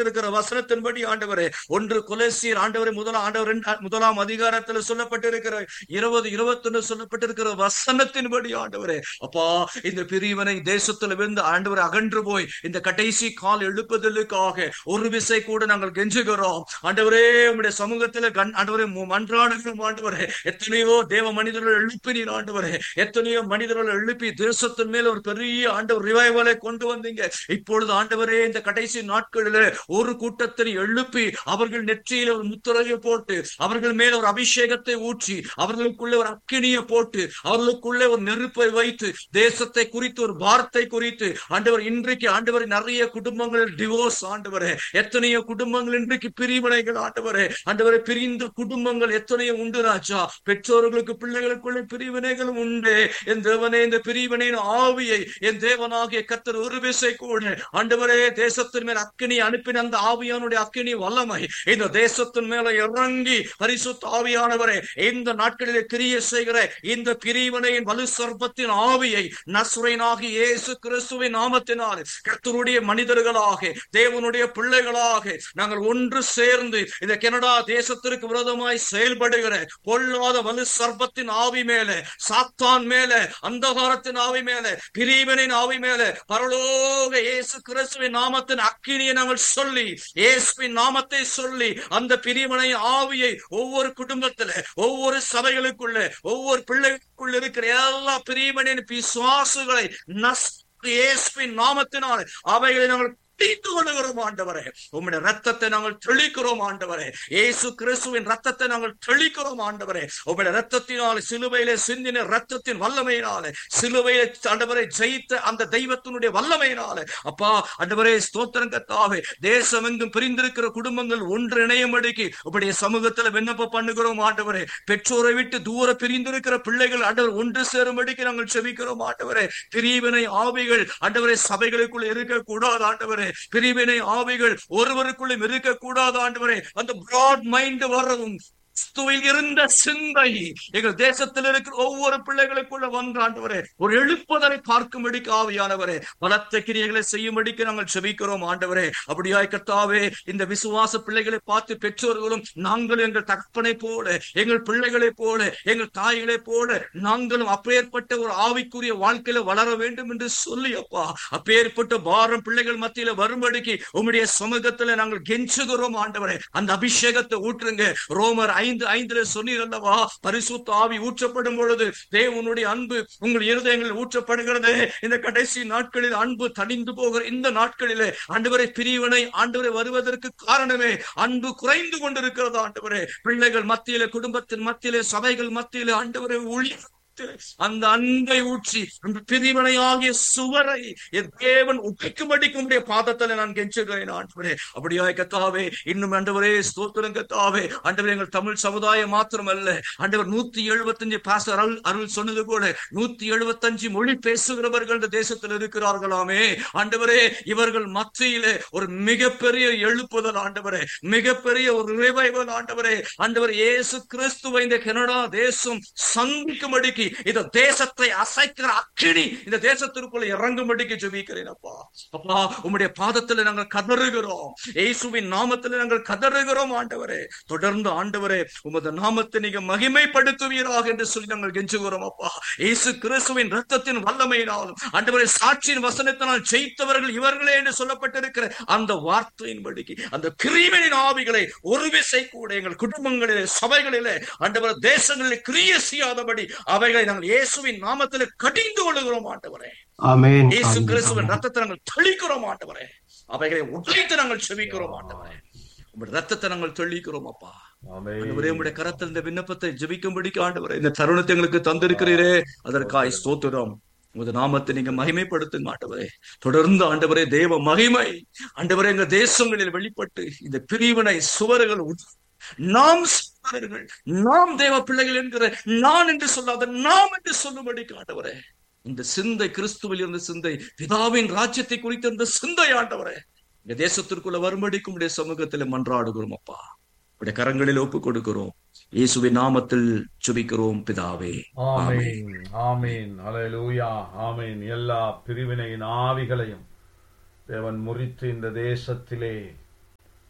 சொல்லப்பட்டிருக்கிற வசனத்தின்படி ஆண்டவரே ஒன்று கொலேசியர் ஆண்டவரை முதலாம் ஆண்டவர் இரண்டு- முதலாம் அதிகாரத்துல சொல்லப்பட்டிருக்கிற இருபது இருபத்தொன்னு சொல்லப்பட்டிருக்கிற வசனத்தின்படி ஆண்டவரே அப்பா இந்த பிரிவினை தேசத்துல இருந்து ஆண்டவர் அகன்று போய் இந்த கடைசி கால் எழுப்புதலுக்காக ஒரு விசை கூட நாங்கள் கெஞ்சுகிறோம் ஆண்டவரே உம்முடைய சமூகத்துல கண் ஆண்டவரே மு- மன்றாடுகிறோம் ஆண்டவரே எத்தனையோ தேவ மனிதர்கள் எழுப்பினீர் ஆண்டவரே எத்தனையோ மனிதர்கள் எழுப்பி தேசத்தின் மேல ஒரு பெரிய ஆண்டவர் ரிவைவலை கொண்டு வந்தீங்க இப்பொழுது ஆண்டவரே இந்த கடைசி நாட்களில ஒரு கூட்டத்தை எழுப்பி அவர்கள் நெற்றியில ஒரு முத்திரையை போட்டு அவர்கள் மேல ஒரு அபிஷேகத்தை ஊற்றி அவர்களுக்குள்ள ஒரு அக்கினியை போட்டு அவர்களுக்குள்ள ஒரு நெருப்பை வைத்து தேசத்தை குறித்து ஒரு வார்த்தை குறித்து ஆண்டவர் இன்றைக்கு ஆண்டவர் நிறைய குடும்பங்கள் டிவோர்ஸ் ஆண்டவரே எத்தனையோ குடும்பங்கள் இன்றைக்கு பிரிவினைகள் ஆண்டவரே ஆண்டவரை பிரிந்த குடும்பங்கள் எத்தனையோ உண்டு ராஜா பெற்றோர்களுக்கு பிள்ளைகளுக்குள்ள பிரிவினைகளும் உண்டு என் தேவனே இந்த பிரிவினையின் ஆவியை என் தேவனாகிய கத்தர் ஒரு விசை கூட ஆண்டவரே தேசத்தின் மேல் அக்கினி அனுப்பின அந்த ஆவியானுடைய அக்கினி வல்லமை இந்த தேசத்தின் மேல இறங்கி பரிசுத்த ஆவியானவரே இந்த நாட்களிலே கிரிய செய்கிற இந்த பிரிவினையின் வலு சர்ப்பத்தின் ஆவியை நசுரைனாகி இயேசு கிறிஸ்துவின் நாமத்தினால் கர்த்தருடைய மனிதர்களாக தேவனுடைய பிள்ளைகளாக நாங்கள் ஒன்று சேர்ந்து இந்த கனடா தேசத்திற்கு விரோதமாய் செயல்படுகிற பொல்லாத வலு சர்ப்பத்தின் ஆவி மேலே சாத்தான் மேலே அந்தகாரத்தின் ஆவி மேலே பிரிவினின் ஆவி மேலே பரலோக இயேசு கிறிஸ்துவின் நாமத்தின் அக்கினியை நாங்கள் சொல்லி இயேசுவின் நாமத்தை சொல்லி அந்த பிரிவினை ஆவியை ஒவ்வொரு குடும்பத்துல ஒவ்வொரு சபைகளுக்குள்ள ஒவ்வொரு பிள்ளைகளுக்குள்ள இருக்கிற எல்லா பிரிவினின் பிசுவாசுகளை நஸ் இயேசுவின் நாமத்தினால் அவைகளை நாங்கள் தீர்த்து கொள்ளுகிறோம் ஆண்டவரே உம்முடைய ரத்தத்தை நாங்கள் தெளிக்கிறோம் ஆண்டவரே இயேசு கிறிஸ்துவின் ரத்தத்தை நாங்கள் தெளிக்கிறோம் ஆண்டவரே உம்முடைய ரத்தத்தினால் சிலுவையிலே சிந்தின ரத்தத்தின் வல்லமையினாலே சிலுவையிலே ஆண்டவரை ஜெயித்த அந்த தெய்வத்தினுடைய வல்லமையினாலே அப்பா ஆண்டவரே ஸ்தோத்திரம் கத்தாவே தேசம் எங்கும் பிரிந்திருக்கிற குடும்பங்கள் ஒன்று இணையும்படிக்கு உம்முடைய சமூகத்துல விண்ணப்பம் பண்ணுகிறோம் ஆண்டவரே பெற்றோரை விட்டு தூர பிரிந்திருக்கிற பிள்ளைகள் ஆண்டவர் ஒன்று சேரும்படிக்கு நாங்கள் செபிக்கிறோம் ஆண்டவரே பிரிவினை ஆவிகள் ஆண்டவரே சபைகளுக்குள்ள இருக்கக்கூடாது ஆண்டவரே பிரிவினை ஆவிகள் ஒருவருக்குள்ளும் இருக்கக்கூடாது ஆண்டவரே அந்த பிராட் மைண்ட் வரவும் கிறிஸ்துவில் இருந்த சிந்தை எங்கள் தேசத்தில் இருக்கிற ஒவ்வொரு பிள்ளைகளுக்குள்ள வந்து ஆண்டவரே ஒரு எழுப்புதலை பார்க்கும்படிக்கு ஆவியானவரே பலத்த கிரியைகளை செய்யும்படிக்கு நாங்கள் செபிக்கிறோம் ஆண்டவரே அப்படியாய் கர்த்தாவே இந்த விசுவாச பிள்ளைகளை பார்த்து பெற்றோர்களும் நாங்கள் எங்கள் தகப்பனை போல எங்கள் பிள்ளைகளை போல எங்கள் தாய்களை போல நாங்களும் அப்பேற்பட்ட ஒரு ஆவிக்குரிய வாழ்க்கையில வளர வேண்டும் என்று சொல்லி அப்பா அப்பேற்பட்ட பாரம் பிள்ளைகள் மத்தியில வரும்படிக்கு உம்முடைய சமூகத்துல நாங்கள் கெஞ்சுகிறோம் ஆண்டவரே அந்த அபிஷேகத்தை ஊற்றுங்க ரோமர் ஐந்து ஐந்துல சொன்னீர் அல்லவா பரிசுத்த ஆவி ஊற்றப்படும் பொழுது தேவனுடைய அன்பு உங்கள் இருதயங்களில் ஊற்றப்படுகிறது இந்த கடைசி நாட்களில் அன்பு தணிந்து போகிற இந்த நாட்களிலே ஆண்டவரை பிரிவினை ஆண்டவரை வருவதற்கு காரணமே அன்பு குறைந்து கொண்டிருக்கிறது ஆண்டவரே பிள்ளைகள் மத்தியிலே குடும்பத்தின் மத்தியிலே சபைகள் மத்தியிலே ஆண்டவரை ஒளி அந்த அன்பை ஊற்றி அந்த பிரிவினை ஆகிய சுவரை என் தேவன் உடைக்கும்படிக்கு உடைய பாதத்துல நான் கெஞ்சுகிறேன் ஆண்டவரே அப்படியாய் கத்தாவே இன்னும் ஆண்டவரே ஸ்தோத்திரம் கத்தாவே ஆண்டவரே எங்கள் தமிழ் சமுதாயம் மாத்திரம் அல்ல ஆண்டவர் நூத்தி எழுபத்தஞ்சு பாச அருள் அருள் சொன்னது போல நூத்தி எழுபத்தஞ்சு மொழி பேசுகிறவர்கள் இந்த தேசத்தில் இருக்கிறார்களாமே ஆண்டவரே இவர்கள் மத்தியிலே ஒரு மிகப்பெரிய எழுப்புதல் ஆண்டவரே மிகப்பெரிய ஒரு ரிவைவல் ஆண்டவரே ஆண்டவர் இயேசு கிறிஸ்துவை இந்த கனடா தேசம் சந்திக்கும்படிக்கு இந்த தேசத்தை அசைக்கிற அக்கினி இந்த தேசத்திற்குள்ள இறங்கும்படிக்கு ஜெபிக்கிறேன் அப்பா அப்பா உம்முடைய பாதத்துல நாங்கள் கதறுகிறோம் இயேசுவின் நாமத்துல நாங்கள் கதறுகிறோம் ஆண்டவரே தொடர்ந்து ஆண்டவரே உமது நாமத்தை நீங்க மகிமைப்படுத்துவீராக என்று சொல்லி நாங்கள் கெஞ்சுகிறோம் அப்பா இயேசு கிறிஸ்துவின் ரத்தத்தின் வல்லமையினாலும் ஆண்டவரே சாட்சியின் வசனத்தினால் ஜெயித்தவர்கள் இவர்களே என்று சொல்லப்பட்டிருக்கிற அந்த வார்த்தையின்படிக்கு அந்த கிருமியின் ஆவிகளை ஒரு விசை கூட எங்கள் குடும்பங்களிலே சபைகளிலே ஆண்டவர் தேசங்களிலே கிரிய செய்யாதபடி அவைகளை நாங்கள் இயேசுவின் நாமத்தில் கடிந்து கொள்ளுகிறோம் ஆண்டவரே ஆமென் இயேசு ஆமென், கிறிஸ்துவின் ஆமென். ரத்தத்தை நாங்கள் தெளிக்கிறோம் ஆண்டவரே அவைகளை உடைத்து நாங்கள் செபிக்கிறோம் ஆண்டவரே உங்களுடைய ரத்தத்தை நாங்கள் தெளிக்கிறோம் அப்பா ஆண்டவரே உங்களுடைய கரத்தில் இந்த விண்ணப்பத்தை ஜெபிக்கும்படிக்கு ஆண்டவரே இந்த தருணத்தை எங்களுக்கு தந்திருக்கிறீரே அதற்காய் ஸ்தோத்திரம் உமது நாமத்தை நீங்க மகிமைப்படுத்துங்க ஆண்டவரே தொடர்ந்து ஆண்டவரே தேவ மகிமை ஆண்டவரே எங்க தேசங்களில் வெளிப்பட்டு இந்த பிரிவினை சுவர்கள் உட்- நாம் சகோதரர்கள் நாம் தேவ பிள்ளைகள் என்கிற நான் என்று சொல்லாத நாம் என்று சொல்லும்படிக்கு ஆண்டவரே இந்த சிந்தை கிறிஸ்துவில் இருந்த சிந்தை பிதாவின் ராஜ்யத்தை குறித்த இந்த சிந்தை ஆண்டவரே இந்த தேசத்திற்குள்ள வரும்படிக்கும் உடைய சமூகத்தில் மன்றாடுகிறோம் அப்பா உடைய கரங்களில் ஒப்பு கொடுக்கிறோம் இயேசுவின் நாமத்தில் சுபிக்கிறோம் பிதாவே ஆமீன் ஆமீன் அலையலூயா ஆமீன் எல்லா பிரிவினையின் ஆவிகளையும் தேவன் முறித்து இந்த தேசத்திலே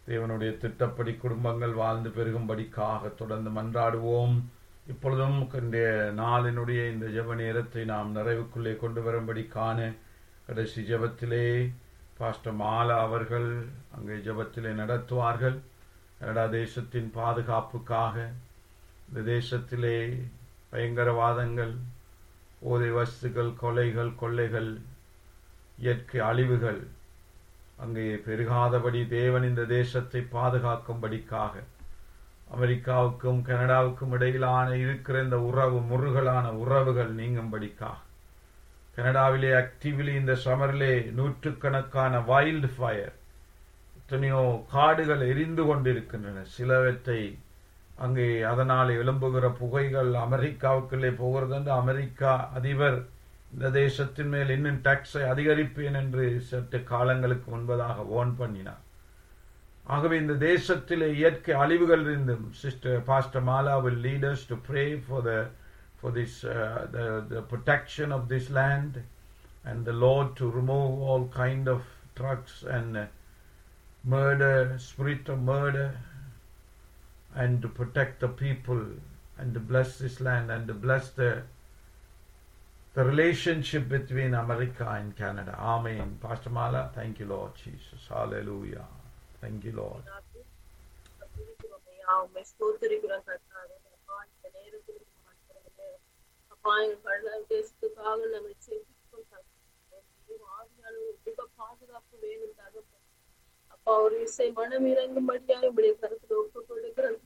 தேவனுடைய திட்டப்படி குடும்பங்கள் வாழ்ந்து பெருகும்படிக்காக தொடர்ந்து மன்றாடுவோம் இப்பொழுதும் இன்றைய நாளினுடைய இந்த ஜெப நேரத்தை நாம் நிறைவுக்குள்ளே கொண்டு வரும்படி காண கடைசி ஜெபத்திலே பாஸ்டர் மாலா அவர்கள் அங்கே ஜெபத்திலே நடத்துவார்கள் கனடா தேசத்தின் பாதுகாப்புக்காக இந்த தேசத்திலே பயங்கரவாதங்கள் போதை வஸ்துகள் கொலைகள் கொள்ளைகள் இயற்கை அழிவுகள் அங்கே பெருகாதபடி தேவன் இந்த தேசத்தை பாதுகாக்கும்படிக்காக அமெரிக்காவுக்கும் கனடாவுக்கும் இடையிலான இருக்கிற இந்த உறவு முருகலான உறவுகள் நீங்கும்படிக்காக கனடாவிலே ஆக்டிவ்லி இந்த சமரிலே நூற்றுக்கணக்கான வைல்டு ஃபயர் எத்தனையோ காடுகள் எரிந்து கொண்டிருக்கின்றன சிலவற்றை அங்கே அதனால் எழும்புகிற புகைகள் அமெரிக்காவுக்குள்ளே போகிறது அமெரிக்கா அதிபர் இந்த தேசத்தின் மேல் இன்னும் டாக்ஸை அதிகரிப்பேன் என்று சற்று காலங்களுக்கு முன்பதாக ஓன் பண்ணினார் ஆகவே இந்த தேசத்திலே இயற்கை அழிவுகள் இருந்தும் sister pastor Mala will leaders to pray for the for this uh, the the protection of this land and the Lord to remove all kind of drugs and uh, murder, spirit of murder, and to protect the people and to bless this land and to bless the the relationship between America and Canada. Amen. Pastor Mala, thank you, Lord Jesus. Hallelujah. Thank you, Lord. உண்மை ஸ்தோத்திரிக்கிறோம் கர்த்தாவே அப்பா இந்த நேரத்தில் ஆண்டவரே, அப்பா எங்கள் தேசத்துக்காக நாங்கள் செபிக்கிறோம் தகப்பனே. தேவ ஆவியானவர் உங்க பாதுகாப்பு வேணும் தகப்பனே அப்பா ஒரு இசை மனம் இறங்கும்படியாக இப்படி கருத்துல ஒப்பு கொடுக்கிறோம்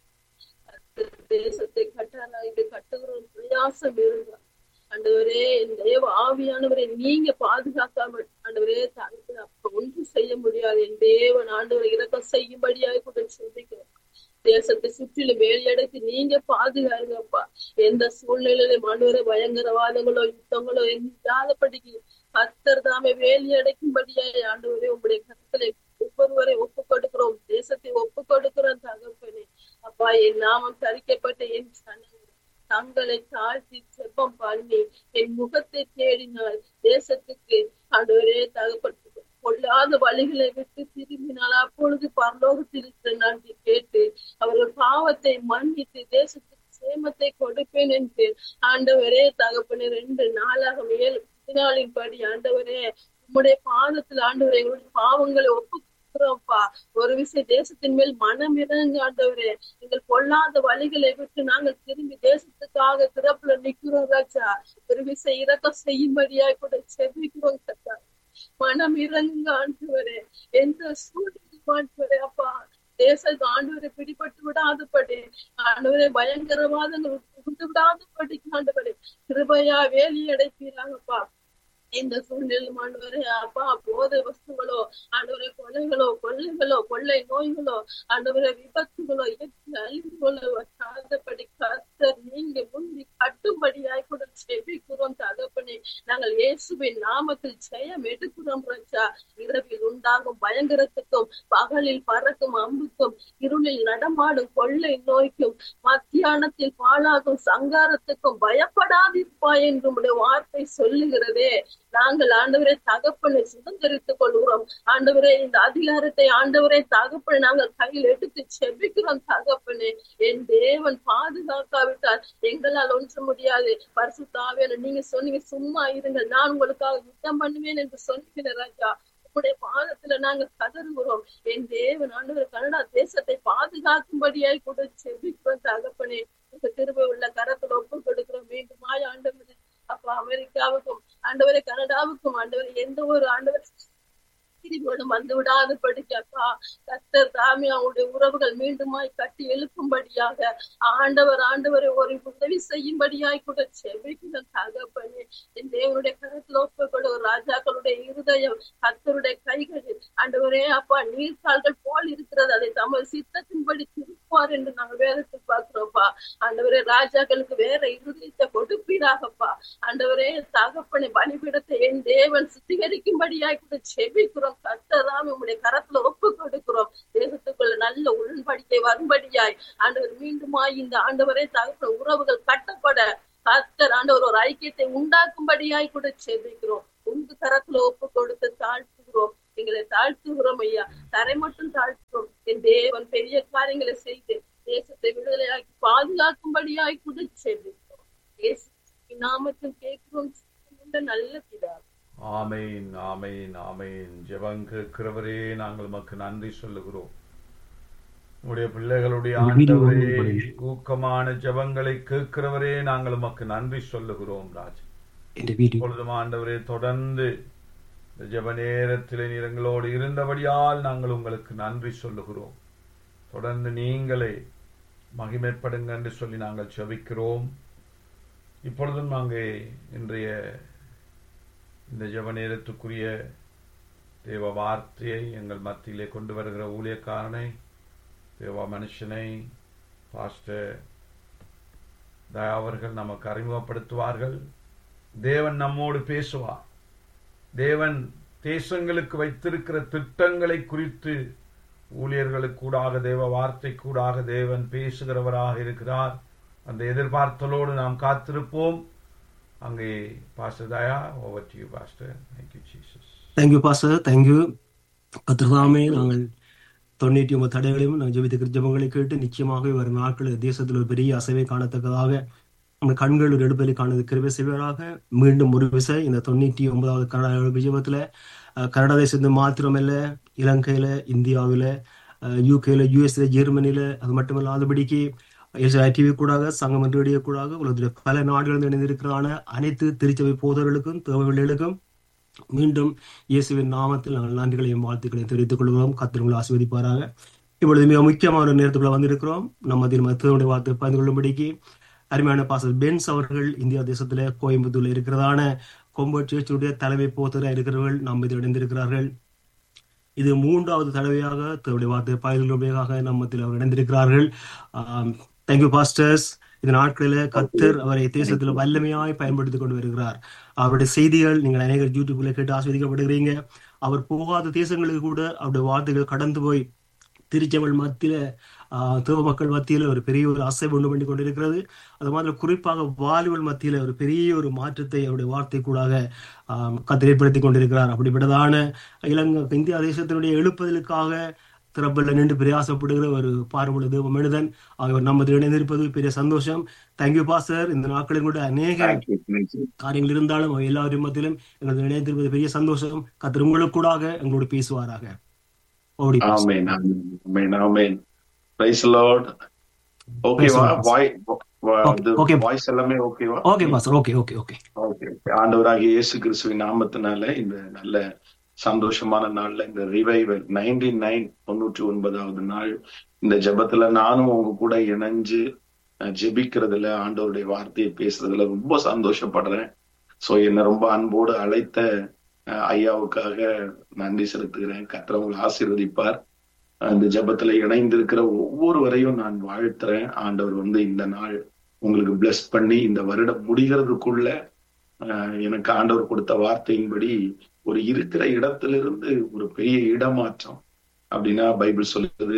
தகப்பனே தேசத்தை கட்டாரா இது கட்டுகிறோம் பிரயாசம் இருந்தா ஆண்டவரே என் தேவ ஆவியானவரை நீங்க பாதுகாக்காம ஆண்டவரே தகப்பனே அப்ப ஒன்றும் செய்ய முடியாது என் தேவன் ஆண்டவரை இறக்கம் செய்யும்படியாக கூட சொல்லிக்கிறோம் தேசத்தை சுற்றிலும் வேலையடைத்து நீங்க பாதுகாருங்கப்பா எந்த சூழ்நிலையிலும் ஆண்டவரை பயங்கரவாதங்களோ யுத்தங்களோ இல்லாதபடிக்கு கத்தர் தாமே வேலி அடைக்கும்படியாய் ஆண்டவரே உங்களுடைய கருத்தலை ஒவ்வொருவரை ஒப்பு கொடுக்கிறோம் தேசத்தை ஒப்பு கொடுக்கிறோம் தகப்பனே அப்பா என் நாமம் தரிக்கப்பட்ட என் சனங்கள் தங்களை தாழ்த்தி செப்பம் பண்ணி என் முகத்தை தேடினால் தேசத்துக்கு ஆண்டவரே தகப்பட்டு பொல்லாத வழிகளை விட்டு திரும்பினால் அப்பொழுது பரலோகத்தில் இருக்கிற நன்றி கேட்டு அவர்கள் பாவத்தை மன்னித்து தேசத்துக்கு சேமத்தை கொடுப்பேன் என்று ஆண்டவரே தகப்பனே ரெண்டு நாளாக ஏழு பதினாலின் படி ஆண்டவரே உம்முடைய பாதத்தில் ஆண்டவரே எங்களுடைய பாவங்களை ஒப்பு கொடுக்கிறோம்ப்பா ஒரு விஷயம் தேசத்தின் மேல் மனம் இறங்க ஆண்டவரே எங்கள் பொல்லாத வழிகளை விட்டு நாங்கள் திரும்பி தேசத்துக்காக திறப்புல நிக்கிறோம் ராஜா ஒரு விஷயம் இறக்கம் செய்யும்படியாய் கூட செபிக்கிறோம் கத்தா மனம் இறங்குங்க ஆண்டவரே எந்த சூழ்நிலை ஆண்டவரே அப்பா தேச ஆண்டவரை பிடிபட்டு விடாதபடி ஆண்டவரை பயங்கரவாதங்கள் விட்டு விடாதபடி ஆண்டவரே கிருபையா வேலி அடைப்பீராங்கப்பா இந்த சூழ்நிலை ஆண்டவரே அப்பா போதை வஸ்துகளோ ஆண்டவரை கொலைகளோ கொள்ளைகளோ கொள்ளை நோய்களோ ஆண்டவரை விபத்துகளோ இயற்கை அழிவுகளோ வராதபடி கர்த்தர் நீங்க முந்தி கட்டும்படியாய் கூட செபிக்கிறோம் தகப்பனே நாங்கள் இயேசுவின் நாமத்தில் ஜெயம் எடுக்கிறோம் ரச்சா இரவில் உண்டாகும் பயங்கரத்துக்கும் பகலில் பறக்கும் அம்புக்கும் இருளில் நடமாடும் கொள்ளை நோய்க்கும் மத்தியானத்தில் பாழாகும் சங்காரத்துக்கும் பயப்படாதிருப்பாய் என்று உடைய வார்த்தை சொல்லுகிறதே நாங்கள் ஆண்டவரை தகப்பனை சுதந்திரித்துக் கொள்கிறோம் ஆண்டவரே இந்த அதிகாரத்தை ஆண்டவரை தகப்பனை நாங்கள் கையில் எடுத்து செபிக்கிறோம் தகப்பனே என் தேவன் பாதுகாக்காவிட்டால் எங்களால் ஒன்று முடியாது பரிசுத்தாவே நீங்க சொன்னீங்க சும்மா இருங்கள் நான் உங்களுக்காக யுத்தம் பண்ணுவேன் என்று சொன்னீங்க ராஜா உங்களுடைய பாதத்துல நாங்க கதறுகிறோம் என் தேவன் ஆண்டவர் கனடா தேசத்தை பாதுகாக்கும்படியாய் கூட செபிக்கிறோம் தகப்பனே உங்க திரும்ப உள்ள கரத்துல ஒப்பு கொடுக்கிறோம் மீண்டுமாய் ஆண்டவர் அப்ப அமெரிக்காவுக்கும் ஆண்டவரை கனடாவுக்கும் ஆண்டவர் எந்த ஒரு ஆண்டவர் கிரிபோடும் வந்து விடாத படிக்கப்பா கத்தர் தாமி அவருடைய உறவுகள் மீண்டுமாய் கட்டி எழுப்பும்படியாக ஆண்டவர் ஆண்டவரை ஒரு உதவி செய்யும்படியாய் கூட செவிக்கிற தகப்பனே என் தேவனுடைய கருத்துல ஒப்புக்கொள்ள ராஜாக்களுடைய இருதயம் கத்தருடைய கைகளில் ஆண்டவரே அப்பா நீர்கால்கள் போல் இருக்கிறது அதை தமது சித்தத்தின்படி திருப்பார் என்று நாங்கள் வேதத்தில் பார்க்கிறோம்ப்பா ஆண்டவரே ராஜாக்களுக்கு வேற இருதயத்தை கொடுப்பீராகப்பா ஆண்டவரே தகப்பனை பலிபிடத்தை என் தேவன் சுத்திகரிக்கும்படியாய் கூட செபிக்கிறோம் கத்ததாம் உங்களுடைய கரத்துல ஒப்பு கொடுக்கிறோம் தேசத்துக்குள்ள நல்ல உடன்படிக்கை வரும்படியாய் ஆண்டவர் மீண்டுமாய் இந்த ஆண்டவரே தகப்பன உறவுகள் கட்டப்பட கத்தர் ஆண்டவர் ஒரு ஐக்கியத்தை உண்டாக்கும்படியாய் கூட செபிக்கிறோம் உங்க கரத்துல ஒப்பு கொடுத்து தாழ்த்துகிறோம் எங்களை தாழ்த்துகிறோம் ஐயா தரை மட்டும் தாழ்த்துகிறோம் என் தேவன் பெரிய காரியங்களை செய்து தேசத்தை விடுதலையாக்கி பாதுகாக்கும்படியாய் குதிர் செல்லுகிறோம் இயேசு நாமத்தில் கேட்கிறோம் ஜீவனுள்ள நல்ல பிதா ஆமேன் ஆமேன் ஆமேன் ஜெபம் கேட்கிறவரே நாங்கள் உமக்கு நன்றி சொல்லுகிறோம் உடைய பிள்ளைகளுடைய இந்த வீடியோ ஆண்டவரே பண்ணுங்க. ஊக்கமான ஜெபங்களை கேட்கிறவரே நாங்கள் உமக்கு நன்றி சொல்லுகிறோம் ராஜ் എന്റെ വീഡിയോ இப்பொழுதும் ஆண்டவரே தொடர்ந்து இந்த ஜெப நேரத்தில் நீர் எங்களோடு இருந்தபடியால் நாங்கள் உங்களுக்கு நன்றி சொல்லுகிறோம் தொடர்ந்து நீங்களே மகிமைப்படுங்க என்று சொல்லி நாங்கள் ஜெபிக்கிறோம் இப்பொழுதும் நாங்கள் இன்றைய இந்த ஜெப நேரத்துக்குரிய தேவ வார்த்தையை எங்கள் மத்தியிலே கொண்டு வருகிற ஊழியக்காரனை தேவ மனுஷனை பாஸ்டர் தயா அவர்கள் நமக்கு அறிமுகப்படுத்துவார்கள் தேவன் நம்மோடு பேசுவார் தேவன் தேசங்களுக்கு வைத்திருக்கிற திட்டங்களை குறித்து ஊழியர்களுக்கு கூடாக தேவ வார்த்தை கூடாக தேவன் பேசுகிறவராக இருக்கிறார் அந்த எதிர்பார்த்தலோடு நாம் காத்திருப்போம் அங்கே pastor Daya over to you pastor thank you Jesus thank you pastor thank you கத்திரதாமே நாங்கள் தொண்ணூற்றி ஒன்பது தடைகளையும் நாங்கள் ஜெபித்த ஜெபங்களை கேட்டு நிச்சயமாக வரும் நாட்களில் தேசத்தில் ஒரு பெரிய அசைவை காணத்தக்கதாக நம்ம கண்கள் ஒரு எடுப்பதை காணுது கிருபை செய்வராக மீண்டும் ஒரு விசை இந்த தொண்ணூற்றி ஒன்பதாவது கனடா விஜயத்தில் கனடா தேசத்து மாத்திரமல்ல இலங்கையில இந்தியாவில் யூகேல யூஎஸ்ல ஜெர்மனியில அது மட்டுமல்லாதபடிக்கு டிவி கூடாக சங்கம் ரேடியோ கூடாக உலகத்தில் பல நாடுகளில் இணைந்திருக்கிறான அனைத்து திருச்சபை போதர்களுக்கும் தேவைகளுக்கும் மீண்டும் இயேசுவின் நாமத்தில் நாங்கள் நன்றிகளையும் வாழ்த்துக்களையும் தெரிவித்துக் கொள்கிறோம் கத்திரங்களை ஆசிர்வதிப்பாராக இப்பொழுது மிக முக்கியமான ஒரு நேரத்துக்குள்ள வந்திருக்கிறோம் நம்ம அதில் மருத்துவனுடைய வார்த்தை பகிர்ந்து கொள்ளும்படிக்கு அருமையான பாசல் பென்ஸ் அவர்கள் இந்தியா தேசத்துல கோயம்புத்தூர்ல இருக்கிறதான கொம்பட் சேர்ச்சுடைய தலைமை போத்தராக இருக்கிறவர்கள் நம்ம இதில் இணைந்திருக்கிறார்கள் இது மூன்றாவது தடவையாக தன்னுடைய வார்த்தை பயிர்களுடையதாக நம்மத்தில் அவர் இணைந்திருக்கிறார்கள் தேங்க்யூ பாஸ்டர்ஸ் இந்த நாட்களில் கத்தர் அவரை தேசத்தில் வல்லமையாய் பயன்படுத்தி கொண்டு வருகிறார் அவருடைய செய்திகள் நீங்கள் அநேகர் யூடியூப்ல கேட்டு ஆஸ்வதிக்கப்படுகிறீங்க அவர் போகாத தேசங்களுக்கு கூட அவருடைய வார்த்தைகள் கடந்து போய் திருச்செவல் மத்தியில ஆஹ் தேவ மக்கள் மத்தியில ஒரு பெரிய ஒரு அசைவு உண்டு பண்ணி கொண்டிருக்கிறது அது மாதிரி குறிப்பாக வாலிபல் மத்தியில ஒரு பெரிய ஒரு மாற்றத்தை அவருடைய வார்த்தை கூடாக ஆஹ் கத்தர் ஏற்படுத்தி கொண்டிருக்கிறார் அப்படிப்பட்டதான இலங்கை இந்தியா தேசத்தினுடைய எழுப்புதலுக்காக திறப்பில் நின்று பிரயாசப்படுகிற ஒரு பார்வையுள்ள தேவ மனிதன் அவர் நம்ம இணைந்திருப்பது பெரிய சந்தோஷம் தேங்க்யூ பாஸ்டர் இந்த நாட்களில் கூட அநேக Thank you, thank you. காரியங்கள் இருந்தாலும் அவர் எல்லாரும் மத்தியிலும் எங்களது இணைந்திருப்பது பெரிய சந்தோஷம் கத்தர் உங்களுக்கு கூடாக எங்களோடு பேசுவாராக ஓடி Amen, amen, amen, amen. Praise the Lord. ஓகேவா Praise the வாய் Okay, okay. வாய்ஸ் எல்லாமே ஓகேவா okay pastor okay okay okay okay ஆண்டவராகிய இயேசு கிறிஸ்துவின் நாமத்தினால இந்த நல்ல சந்தோஷமான நாள்ல இந்த ரிவைவல் நைன்டி நைன் தொண்ணூற்றி ஒன்பதாவது நாள் இந்த ஜெபத்துல நானும் உங்க கூட இணைஞ்சு அஹ், ஜெபிக்கிறதுல ஆண்டவருடைய வார்த்தையை பேசுறதுல ரொம்ப சந்தோஷப்படுறேன் சோ என்னை ரொம்ப அன்போடு அழைத்த அஹ், ஐயாவுக்காக நன்றி செலுத்துகிறேன் கர்த்தர் ஆசீர்வதிப்பார் அந்த ஜெபத்துல இணைந்திருக்கிற ஒவ்வொருவரையும் நான் வாழ்த்துறேன் ஆண்டவர் வந்து இந்த நாள் உங்களுக்கு bless பண்ணி இந்த வருடம் முடிகிறதுக்குள்ள ஆஹ் எனக்கு ஆண்டவர் கொடுத்த வார்த்தையின்படி ஒரு இருக்கிற இடத்திலிருந்து ஒரு பெரிய இடமாற்றம் அப்படின்னா பைபிள் சொல்லுது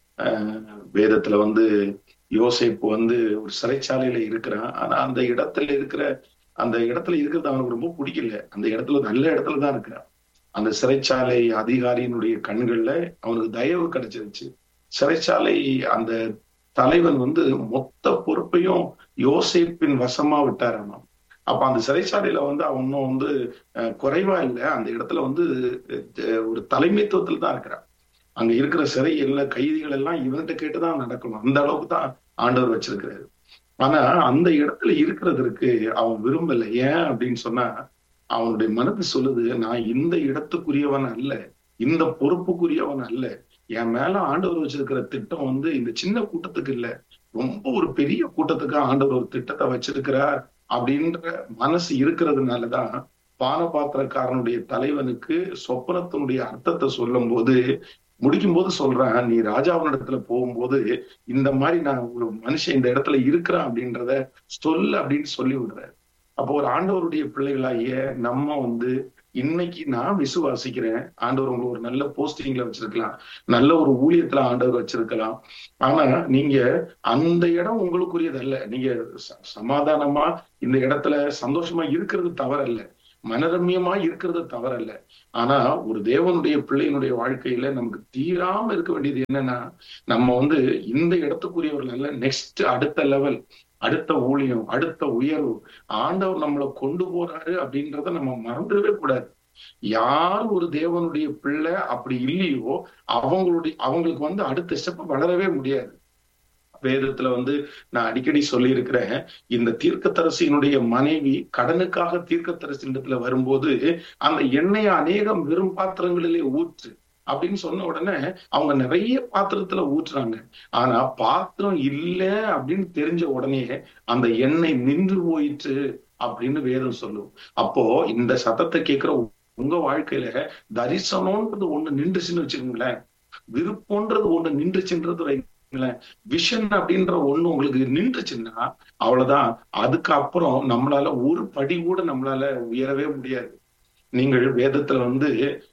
ஆஹ் வேதத்துல வந்து யோசேப்பு வந்து ஒரு சிறைச்சாலையில இருக்கிறான் ஆனா அந்த இடத்துல இருக்கிற அந்த இடத்துல இருக்கிறது அவனுக்கு ரொம்ப பிடிக்கல அந்த இடத்துல நல்ல இடத்துல தான் இருக்கிறான் அந்த சிறைச்சாலை அதிகாரியினுடைய கண்கள்ல அவனுக்கு தயவு கிடைச்சிருச்சு சிறைச்சாலை அந்த தலைவன் வந்து மொத்த பொறுப்பையும் யோசேப்பின் வசமா விட்டாராம் அப்ப அந்த சிறைச்சாலையில வந்து அவனும் வந்து அஹ், குறைவா இல்லை அந்த இடத்துல வந்து அஹ், ஒரு தலைமைத்துவத்துல தான் இருக்கிறான் அங்க இருக்கிற சிறைகள்ல கைதிகள் எல்லாம் இவன்கிட்ட கேட்டுதான் நடக்கணும் அந்த அளவுக்கு தான் ஆண்டவர் வச்சிருக்கிறாரு ஆனா அந்த இடத்துல இருக்கிறதற்கு அவன் விரும்பல ஏன் அப்படின்னு சொன்னா அவனுடைய மனது சொல்லுது நான் இந்த இடத்துக்குரியவன் அல்ல இந்த பொறுப்புக்குரியவன் அல்ல என் மேல ஆண்டவர் வச்சிருக்கிற திட்டம் வந்து இந்த சின்ன கூட்டத்துக்கு இல்ல ரொம்ப ஒரு பெரிய கூட்டத்துக்கு ஆண்டவர் ஒரு திட்டத்தை வச்சிருக்கிறார் அப்படின்ற மனசு இருக்கிறதுனாலதான் பானபாத்திரக்காரனுடைய தலைவனுக்கு சொப்பனத்தினுடைய அர்த்தத்தை சொல்லும் போது முடிக்கும் போது சொல்றேன் நீ ராஜாவினிடத்துல போகும்போது இந்த மாதிரி நான் ஒரு மனுஷன் இந்த இடத்துல இருக்கிறேன் அப்படின்றத சொல்லு அப்படின்னு சொல்லி விடுறாரு அப்போ ஒரு ஆண்டவருடைய பிள்ளைகளாகிய நம்ம வந்து இன்னைக்கு நான் விசுவாசிக்கிறேன் ஆண்டவர் உங்களை ஒரு நல்ல போஸ்டிங்ல வச்சிருக்கலாம் நல்ல ஒரு ஊழியத்துல ஆண்டவர் வச்சிருக்கலாம் ஆனா நீங்க அந்த இடம் உங்களுக்குரியது அல்ல நீங்க ச- சமாதானமா இந்த இடத்துல சந்தோஷமா இருக்கிறது தவறல்ல மனரம்யமா இருக்கிறது தவறல்ல ஆனா ஒரு தேவனுடைய பிள்ளையினுடைய வாழ்க்கையில நமக்கு தீராம இருக்க வேண்டியது என்னன்னா நம்ம வந்து இந்த இடத்துக்குரியவர்கள் அல்ல நெக்ஸ்ட் அடுத்த லெவல் அடுத்த ஊழியம் அடுத்த உயர்வு ஆண்டவர் நம்மளை கொண்டு போறாரு அப்படின்றத நம்ம மறந்துடவே கூடாது யார் ஒரு தேவனுடைய பிள்ளை அப்படி இல்லையோ அவங்களுடைய அவங்களுக்கு வந்து அடுத்த ஸ்டெப் வளரவே முடியாது வேதத்துல வந்து நான் அடிக்கடி சொல்லி இருக்கிறேன் இந்த தீர்க்கத்தரசியினுடைய மனைவி கடனுக்காக தீர்க்கத்தரசியிடத்துல வரும்போது அந்த எண்ணெயை அநேகம் வெறும் பாத்திரங்களிலே ஊற்று அப்படின்னு சொன்ன உடனே அவங்க நிறைய பாத்திரத்துல ஊற்றுறாங்க ஆனா பாத்திரம் இல்ல அப்படின்னு தெரிஞ்ச உடனே அந்த எண்ணெய் நின்று போயிற்று அப்படின்னு வேதம் சொல்லும் அப்போ இந்த சத்தத்தை கேட்கிற உங்க வாழ்க்கையில தரிசனம்ன்றது ஒண்ணு நின்றுச்சுன்னு வச்சுக்கோங்களேன் விருப்பம்ன்றது ஒண்ணு நின்றுச்சுன்றது வைங்களேன் விஷன் அப்படின்ற ஒண்ணு உங்களுக்கு நின்றுச்சுன்னா அவ்வளவுதான் அதுக்கப்புறம் நம்மளால ஒரு படி கூட நம்மளால உயரவே முடியாது நீங்கள் வேதத்துல வந்து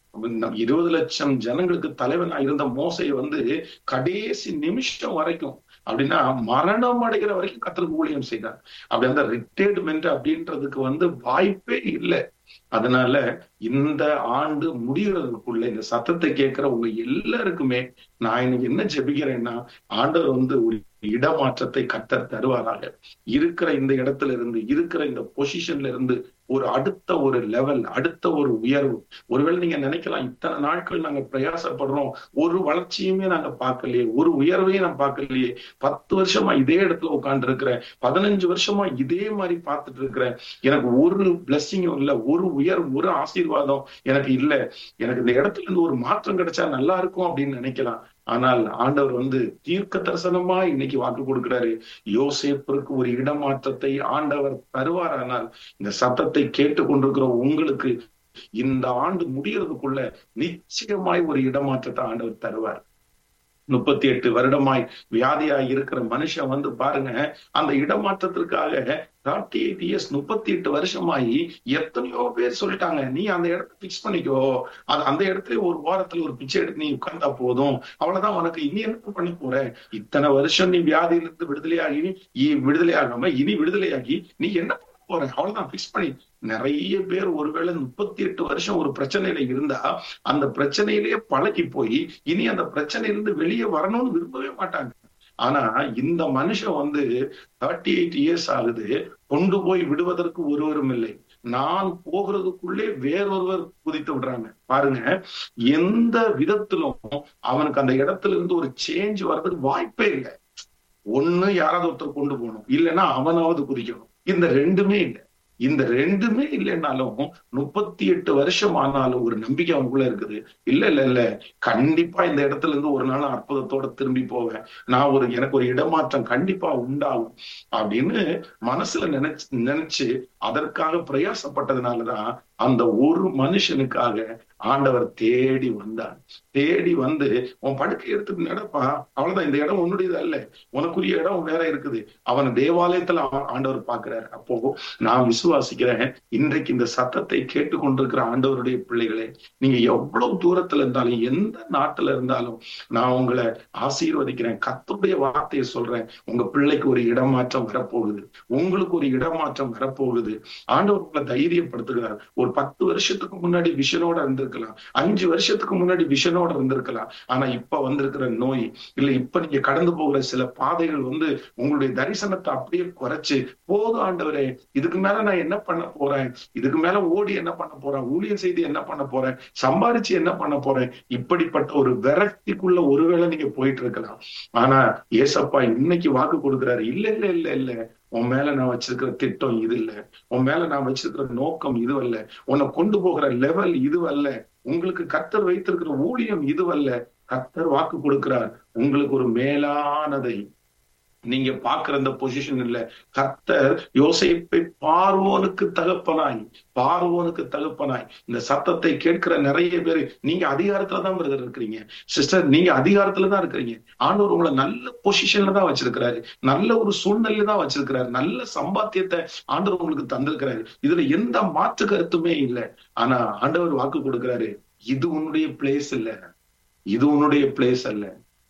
இருபது லட்சம் ஜனங்களுக்கு தலைவனா இருந்த மோசையை வந்து கடைசி நிமிஷம் வரைக்கும் அப்படின்னா மரணம் அடைகிற வரைக்கும் கத்தருக்கு ஊழியம் செய்தார் அப்படி அந்த ரிட்டையர்மெண்ட் அப்படின்றதுக்கு வந்து வாய்ப்பே இல்லை அதனால இந்த ஆண்டு முடிகிறதுக்குள்ள இந்த சத்தத்தை கேட்கிற உங்க எல்லாருக்குமே நான் இன்னைக்கு என்ன ஜெபிக்கிறேன்னா ஆண்டவர் வந்து ஒரு இடமாற்றத்தை கத்தர் தருவாராக இருக்கிற இந்த இடத்துல இருந்து இருக்கிற இந்த பொசிஷன்ல இருந்து ஒரு அடுத்த ஒரு லெவல் அடுத்த ஒரு உயர்வு ஒருவேளை நீங்க நினைக்கலாம் இத்தனை நாட்கள் நாங்க பிரயாசப்படுறோம் ஒரு வளர்ச்சியுமே நாங்க பார்க்கலையே ஒரு உயர்வையும் நான் பார்க்கலையே பத்து வருஷமா இதே இடத்துல உட்கார்ந்து இருக்கிறேன் பதினஞ்சு வருஷமா இதே மாதிரி பார்த்துட்டு இருக்கிறேன் எனக்கு ஒரு பிளஸ்ஸிங்கும் இல்ல ஒரு உயர்வு ஒரு ஆசீர்வாதம் எனக்கு இல்ல எனக்கு இந்த இடத்துல இருந்து ஒரு மாற்றம் கிடைச்சா நல்லா இருக்கும் அப்படின்னு நினைக்கலாம் ஆனால் ஆண்டவர் வந்து தீர்க்க தரிசனமா இன்னைக்கு வாக்கு கொடுக்கிறாரு யோசேப்பிற்கு ஒரு இடமாற்றத்தை ஆண்டவர் தருவாரானால் இந்த சத்தத்தை கேட்டு கொண்டிருக்கிற உங்களுக்கு இந்த ஆண்டு முடியறதுக்குள்ள நிச்சயமாய் ஒரு இடமாற்றத்தை ஆண்டவர் தருவார் முப்பத்தி எட்டு வருடமாய் வியாதியாய் இருக்கிற மனுஷன் வந்து பாருங்க அந்த இடமாற்றத்திற்காக தேர்ட்டி எயிட் இயர்ஸ் முப்பத்தி எட்டு வருஷமாயி எத்தனையோ பேர் சொல்லிட்டாங்க நீ அந்த இடத்த பிக்ஸ் பண்ணிக்கோ அது அந்த இடத்துல ஒரு வாரத்துல ஒரு பிச்சை எடுத்து நீ உட்கார்ந்தா போதும் அவ்வளவுதான் உனக்கு இனி என்ன பண்ண போற இத்தனை வருஷம் நீ வியாதியிலிருந்து விடுதலையாகி விடுதலை ஆகாம இனி விடுதலையாகி நீ என்ன போற அவ்வளவுதான் பிக்ஸ் பண்ணி நிறைய பேர் ஒருவேளை முப்பத்தி எட்டு வருஷம் ஒரு பிரச்சனையில இருந்தா அந்த பிரச்சனையிலேயே பழகி போய் இனி அந்த பிரச்சனையிலிருந்து வெளியே வரணும்னு விரும்பவே மாட்டாங்க ஆனா இந்த மனுஷன் வந்து தேர்ட்டி எயிட் இயர்ஸ் ஆகுது கொண்டு போய் விடுவதற்கு ஒருவரும் இல்லை நான் போகிறதுக்குள்ளே வேறொருவர் குதித்து விடுறாங்க பாருங்க எந்த விதத்திலும் அவனுக்கு அந்த இடத்துல இருந்து ஒரு சேஞ்ச் வர்றதுக்கு வாய்ப்பே இல்லை ஒண்ணு யாராவது ஒருத்தர் கொண்டு போகணும் இல்லைன்னா அவனாவது குதிக்கணும் இந்த ரெண்டுமே இல்லை இந்த ரெண்டுமே இல்லைன்னாலும் முப்பத்தி எட்டு வருஷம் ஆனாலும் ஒரு நம்பிக்கை அவனுக்குள்ள இருக்குது இல்ல இல்ல இல்ல கண்டிப்பா இந்த இடத்துல இருந்து ஒரு நாள் அற்புதத்தோட திரும்பி போவேன் நான் ஒரு எனக்கு ஒரு இடமாற்றம் கண்டிப்பா உண்டாகும் அப்படின்னு மனசுல நினைச்சு நினைச்சு அதற்காக பிரயாசப்பட்டதுனாலதான் அந்த ஒரு மனுஷனுக்காக ஆண்டவர் தேடி வந்தார் தேடி வந்து உன் படுக்கை எடுத்துட்டு நடப்பா அவ்வளவுதான் இந்த இடம் உன்னுடையது அல்ல உனக்குரிய இடம் வேற இருக்குது அவன் தேவாலயத்துல ஆண்டவர் பாக்குறாரு அப்போ நான் விசுவாசிக்கிறேன் இன்றைக்கு இந்த சத்தத்தை கேட்டுக்கொண்டிருக்கிற ஆண்டவருடைய பிள்ளைகளே நீங்க எவ்வளவு தூரத்துல இருந்தாலும் எந்த நாட்டுல இருந்தாலும் நான் உங்களை ஆசீர்வதிக்கிறேன் கத்துடைய வார்த்தையை சொல்றேன் உங்க பிள்ளைக்கு ஒரு இடமாற்றம் வரப்போகுது உங்களுக்கு ஒரு இடமாற்றம் வரப்போகுது ஆண்டவர் உங்களை தைரியப்படுத்துகிறார் ஒரு பத்து வருஷத்துக்கு முன்னாடி விஷனோட இருந்திருக்கலாம் அஞ்சு வருஷத்துக்கு முன்னாடி விஷனோட இருந்திருக்கலாம் ஆனா இப்ப வந்திருக்கிற நோய் இல்ல இப்ப நீங்க கடந்து போகிற சில பாதைகள் வந்து உங்களுடைய தரிசனத்தை அப்படியே குறைச்சு போதும் ஆண்டவரே இதுக்கு மேல நான் என்ன பண்ண போறேன் இதுக்கு மேல ஓடி என்ன பண்ண போறேன் ஊழியம் செய்து என்ன பண்ண போறேன் சம்பாரிச்சு என்ன பண்ண போறேன் இப்படிப்பட்ட ஒரு விரக்திக்குள்ள ஒருவேளை நீங்க போயிட்டு இருக்கலாம் ஆனா ஏசப்பா இன்னைக்கு வாக்கு கொடுக்குறாரு இல்ல இல்ல இல்ல இல்ல உன் மேல நான் வச்சிருக்கிற திட்டம் இது இல்ல உன் மேல நான் வச்சிருக்கிற நோக்கம் இது அல்ல உன்னை கொண்டு போகிற லெவல் இது அல்ல உங்களுக்கு கத்தர் வைத்திருக்கிற ஊழியம் இதுவல்ல கத்தர் வாக்கு கொடுக்கிறார் உங்களுக்கு ஒரு மேலானதை நீங்க பாக்குற அந்த பொசிஷன் இல்ல கர்த்தர் யோசிப்பை பார்வோனுக்கு தகப்பனாய் பார்வோனுக்கு தகப்பனாய் இந்த சத்தத்தை கேட்கிற நிறைய பேர் நீங்க அதிகாரத்துல தான் பிரதர் இருக்கிறீங்க சிஸ்டர் நீங்க அதிகாரத்துல தான் இருக்கிறீங்க ஆண்டவர் உங்களை நல்ல பொசிஷன்ல தான் வச்சிருக்கிறாரு நல்ல ஒரு சூழ்நிலையில தான் வச்சிருக்கிறாரு நல்ல சம்பாத்தியத்தை ஆண்டவர் உங்களுக்கு தந்திருக்கிறாரு இதுல எந்த மாற்று கருத்துமே இல்லை ஆனா ஆண்டவர் வாக்கு கொடுக்கிறாரு இது உன்னுடைய பிளேஸ் இல்ல இது உன்னுடைய பிளேஸ் அல்ல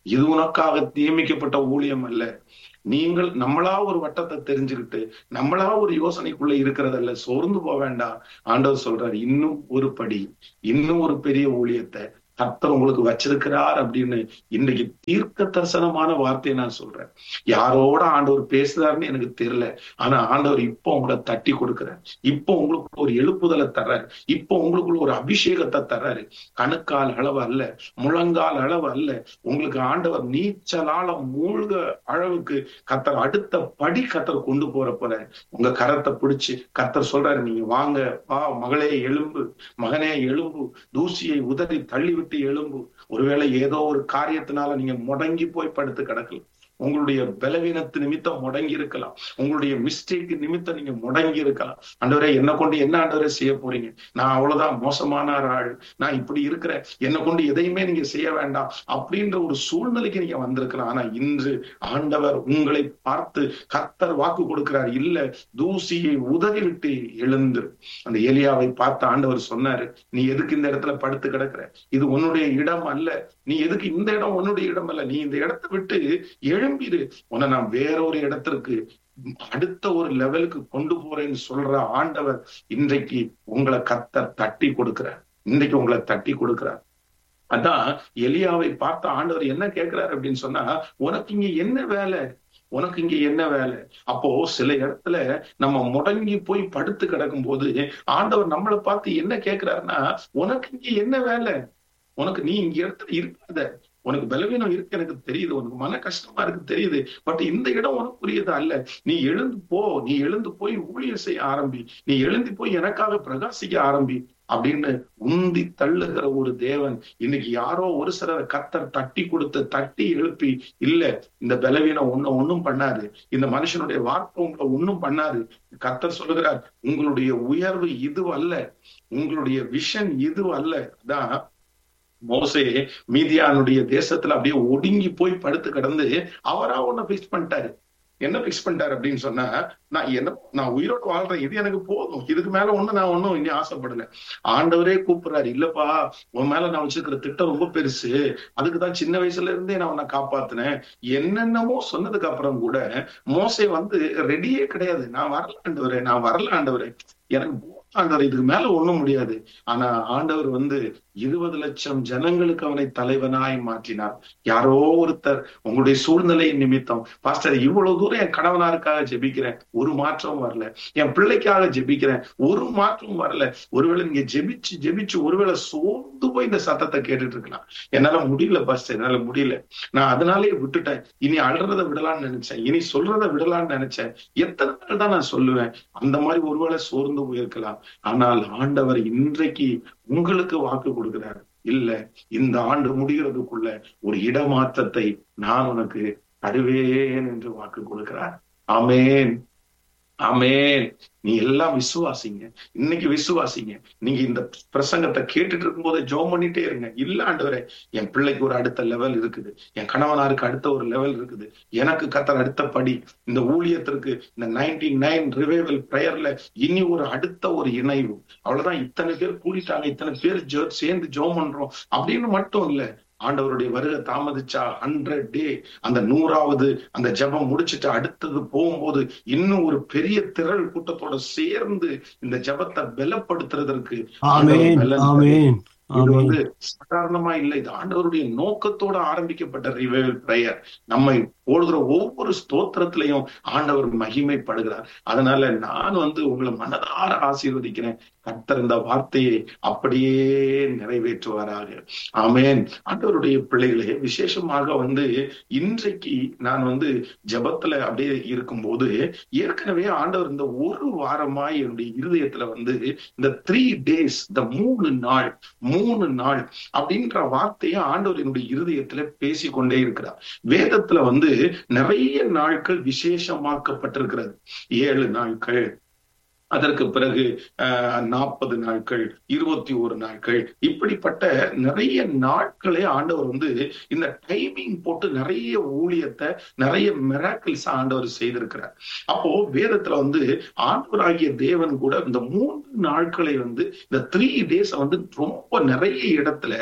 இது உனக்காக நியமிக்கப்பட்ட ஊழியம் அல்ல நீங்கள் நம்மளா ஒரு வட்டத்தை தெரிஞ்சுக்கிட்டு நம்மளா ஒரு யோசனைக்குள்ள இருக்கிறதல்ல சோர்ந்து போக வேண்டாம் ஆண்டவர் சொல்றாரு இன்னும் ஒரு படி இன்னும் ஒரு பெரிய ஊழியத்தை கர்த்தர் உங்களுக்கு வச்சிருக்கிறார் அப்படின்னு இன்னைக்கு தீர்க்க தரிசனமான வார்த்தையை நான் சொல்றேன் யாரோட ஆண்டவர் பேசுறாருன்னு எனக்கு தெரியல ஆனா ஆண்டவர் இப்போ உங்களை தட்டி கொடுக்கிறார் இப்போ உங்களுக்கு ஒரு எழுப்புதலை தர்றாரு இப்போ உங்களுக்குள்ள ஒரு அபிஷேகத்தை தர்றாரு கணுக்கால் அளவு அல்ல முழங்கால் அளவு அல்ல உங்களுக்கு ஆண்டவர் நீச்சலால மூழ்க அளவுக்கு கத்தர் அடுத்த படி கத்தர் கொண்டு போற போல உங்க கரத்தை பிடிச்சு கத்தர் சொல்றாரு நீங்க வாங்க வா மகளே எலும்பு மகனே எலும்பு தூசியை உதறி தள்ளி விட்டு எழும்பு ஒருவேளை ஏதோ ஒரு காரியத்தினால நீங்க முடங்கி போய் படுத்து கிடக்கலாம் உங்களுடைய பலவீனத்து நிமித்தம் முடங்கி இருக்கலாம் உங்களுடைய மிஸ்டேக் நிமித்தம் நீங்க முடங்கி இருக்கலாம் ஆண்டவரே என்ன கொண்டு என்ன ஆண்டவரே செய்ய போறீங்க நான் அவ்வளவுதான் மோசமான ஒரு ஆள் நான் இப்படி இருக்கிறேன் என்னை கொண்டு எதையுமே நீங்க செய்ய வேண்டாம் அப்படின்ற ஒரு சூழ்நிலைக்கு நீங்க வந்திருக்கலாம் ஆனா இன்று ஆண்டவர் உங்களை பார்த்து கத்தர் வாக்கு கொடுக்கிறார் இல்ல தூசியை உதறி விட்டு எழுந்து அந்த எலியாவை பார்த்து ஆண்டவர் சொன்னாரு நீ எதுக்கு இந்த இடத்துல படுத்து கிடக்குற இது உன்னுடைய இடம் அல்ல நீ எதுக்கு இந்த இடம் உன்னுடைய இடம் அல்ல நீ இந்த இடத்தை விட்டு எழும்பிடு உன்னை நான் வேற ஒரு இடத்திற்கு அடுத்த ஒரு லெவலுக்கு கொண்டு போறேன்னு சொல்ற ஆண்டவர் இன்றைக்கு உங்களை கத்த தட்டி கொடுக்கிறார் இன்றைக்கு உங்களை தட்டி கொடுக்கிறார் அதான் எலியாவை பார்த்த ஆண்டவர் என்ன கேட்கிறாரு அப்படின்னு சொன்னா உனக்கு இங்க என்ன வேலை உனக்கு இங்க என்ன வேலை அப்போ சில இடத்துல நம்ம முடங்கி போய் படுத்து கிடக்கும் போது ஆண்டவர் நம்மளை பார்த்து என்ன கேட்கிறாருன்னா உனக்கு இங்க என்ன வேலை உனக்கு நீ இங்க இடத்துல இருக்காத உனக்கு பலவீனம் இருக்கு எனக்கு தெரியுது உனக்கு மன கஷ்டமா இருக்கு தெரியுது பட் இந்த இடம் உனக்கு புரியுது அல்ல நீ எழுந்து போ நீ எழுந்து போய் ஊழியம் செய்ய ஆரம்பி நீ எழுந்து போய் எனக்காக பிரகாசிக்க ஆரம்பி அப்படின்னு உந்தி தள்ளுகிற ஒரு தேவன் இன்னைக்கு யாரோ ஒரு சிலரை கத்தர் தட்டி கொடுத்து தட்டி எழுப்பி இல்ல இந்த பலவீனம் ஒண்ணு ஒண்ணும் பண்ணாது இந்த மனுஷனுடைய வார்த்தை உங்களை ஒண்ணும் பண்ணாது கத்தர் சொல்லுகிறார் உங்களுடைய உயர்வு இது அல்ல உங்களுடைய விஷன் இது அல்ல அதான் மோசே மீதியானுடைய தேசத்துல அப்படியே ஒடுங்கி போய் படுத்து கிடந்து அவரா ஒன்ன பிக்ஸ் பண்ணிட்டாரு என்ன பிக்ஸ் பண்ணிட்டாரு அப்படின்னு சொன்னா நான் என்ன நான் உயிரோடு வாழ்றேன் இது எனக்கு போதும் இதுக்கு மேல ஒண்ணு நான் ஒண்ணும் இனி ஆசைப்படல ஆண்டவரே கூப்பிடுறாரு இல்லப்பா உன் மேல நான் வச்சிருக்கிற திட்டம் ரொம்ப பெருசு அதுக்குதான் சின்ன வயசுல இருந்தே நான் உன்னை காப்பாத்தினேன் என்னென்னமோ சொன்னதுக்கு அப்புறம் கூட மோசை வந்து ரெடியே கிடையாது நான் வரல ஆண்டவரே நான் வரல ஆண்டவரே எனக்கு ஆண்டவர் இதுக்கு மேல ஒண்ணும் முடியாது ஆனா ஆண்டவர் வந்து இருபது லட்சம் ஜனங்களுக்கு அவனை தலைவனாய் மாற்றினார் யாரோ ஒருத்தர் உங்களுடைய சூழ்நிலை நிமித்தம் பாஸ்டர் இவ்வளவு தூரம் என் கணவனாருக்காக ஜெபிக்கிறேன் ஒரு மாற்றம் வரல என் பிள்ளைக்காக ஜெபிக்கிறேன் ஒரு மாற்றம் வரல ஒருவேளை நீங்க ஜெபிச்சு ஜெபிச்சு ஒருவேளை சோர்ந்து போய் இந்த சத்தத்தை கேட்டுட்டு இருக்கலாம் என்னால முடியல பாஸ்டர் என்னால முடியல நான் அதனாலேயே விட்டுட்டேன் இனி அழுறத விடலாம்னு நினைச்சேன் இனி சொல்றத விடலாம்னு நினைச்சேன் எத்தனை நாள் தான் நான் சொல்லுவேன் அந்த மாதிரி ஒருவேளை சோர்ந்து போயிருக்கலாம் ஆனால் ஆண்டவர் இன்றைக்கு உங்களுக்கு வாக்கு கொடுக்கிறார் இல்ல இந்த ஆண்டு முடிகிறதுக்குள்ள ஒரு இடமாற்றத்தை நான் உனக்கு தருவேன் என்று வாக்கு கொடுக்கிறார் ஆமேன் ஆமேன் நீ எல்லாம் விசுவாசிங்க இன்னைக்கு விசுவாசிங்க நீங்க இந்த பிரசங்கத்தை கேட்டுட்டு இருக்கும் போதே ஜோம் பண்ணிட்டே இருங்க இல்ல ஆண்டவரே என் பிள்ளைக்கு ஒரு அடுத்த லெவல் இருக்குது என் கணவனாருக்கு அடுத்த ஒரு லெவல் இருக்குது எனக்கு கத்தர் அடுத்த படி இந்த ஊழியத்திற்கு இந்த நைன்டி நைன் ரிவைவல் பிரேயர்ல இனி ஒரு அடுத்த ஒரு இணைவு அவ்வளவுதான் இத்தனை பேர் கூடிட்டாங்க இத்தனை பேர் சேர்ந்து ஜோம் பண்றோம் அப்படின்னு மட்டும் இல்ல ஆண்டவருடைய வருகை தாமதிச்சா ஹண்ட்ரட் டே அந்த நூறாவது அந்த ஜபம் முடிச்சுட்டு அடுத்தது போகும்போது இன்னும் ஒரு பெரிய திரள் கூட்டத்தோட சேர்ந்து இந்த ஜபத்தை பலப்படுத்துறதற்கு இது வந்து சாதாரணமா இல்லை இது ஆண்டவருடைய நோக்கத்தோட ஆரம்பிக்கப்பட்ட ரிவைவல் பிரேயர் நம்மை ஓடுகிற ஒவ்வொரு ஸ்தோத்திரத்திலையும் ஆண்டவர் மகிமைப்படுகிறார் அதனால நான் வந்து உங்களை மனதார ஆசீர்வதிக்கிறேன் கத்தர் இந்த வார்த்தையை அப்படியே நிறைவேற்றுவாராக ஆமேன் ஆண்டவருடைய பிள்ளைகளே விசேஷமாக வந்து இன்றைக்கு நான் வந்து ஜபத்துல அப்படியே இருக்கும்போது ஏற்கனவே ஆண்டவர் இந்த ஒரு வாரமாய் என்னுடைய இருதயத்துல வந்து இந்த த்ரீ டேஸ் இந்த மூணு நாள் மூணு நாள் அப்படின்ற வார்த்தையை ஆண்டவர் என்னுடைய இருதயத்துல பேசிக்கொண்டே இருக்கிறார் வேதத்துல வந்து நிறைய நாட்கள் விசேஷமாக்கப்பட்டிருக்கிறது ஏழு நாட்கள் அதற்கு பிறகு நாற்பது நாட்கள் இருபத்தி ஒரு நாட்கள் இப்படிப்பட்ட நிறைய நாட்களே ஆண்டவர் வந்து இந்த டைமிங் போட்டு நிறைய ஊழியத்தை நிறைய மிராக்கிள்ஸ் ஆண்டவர் செய்திருக்கிறார் அப்போ வேதத்துல வந்து ஆண்டவராகிய தேவன் கூட இந்த மூன்று நாட்களை வந்து இந்த த்ரீ டேஸ் வந்து ரொம்ப நிறைய இடத்துல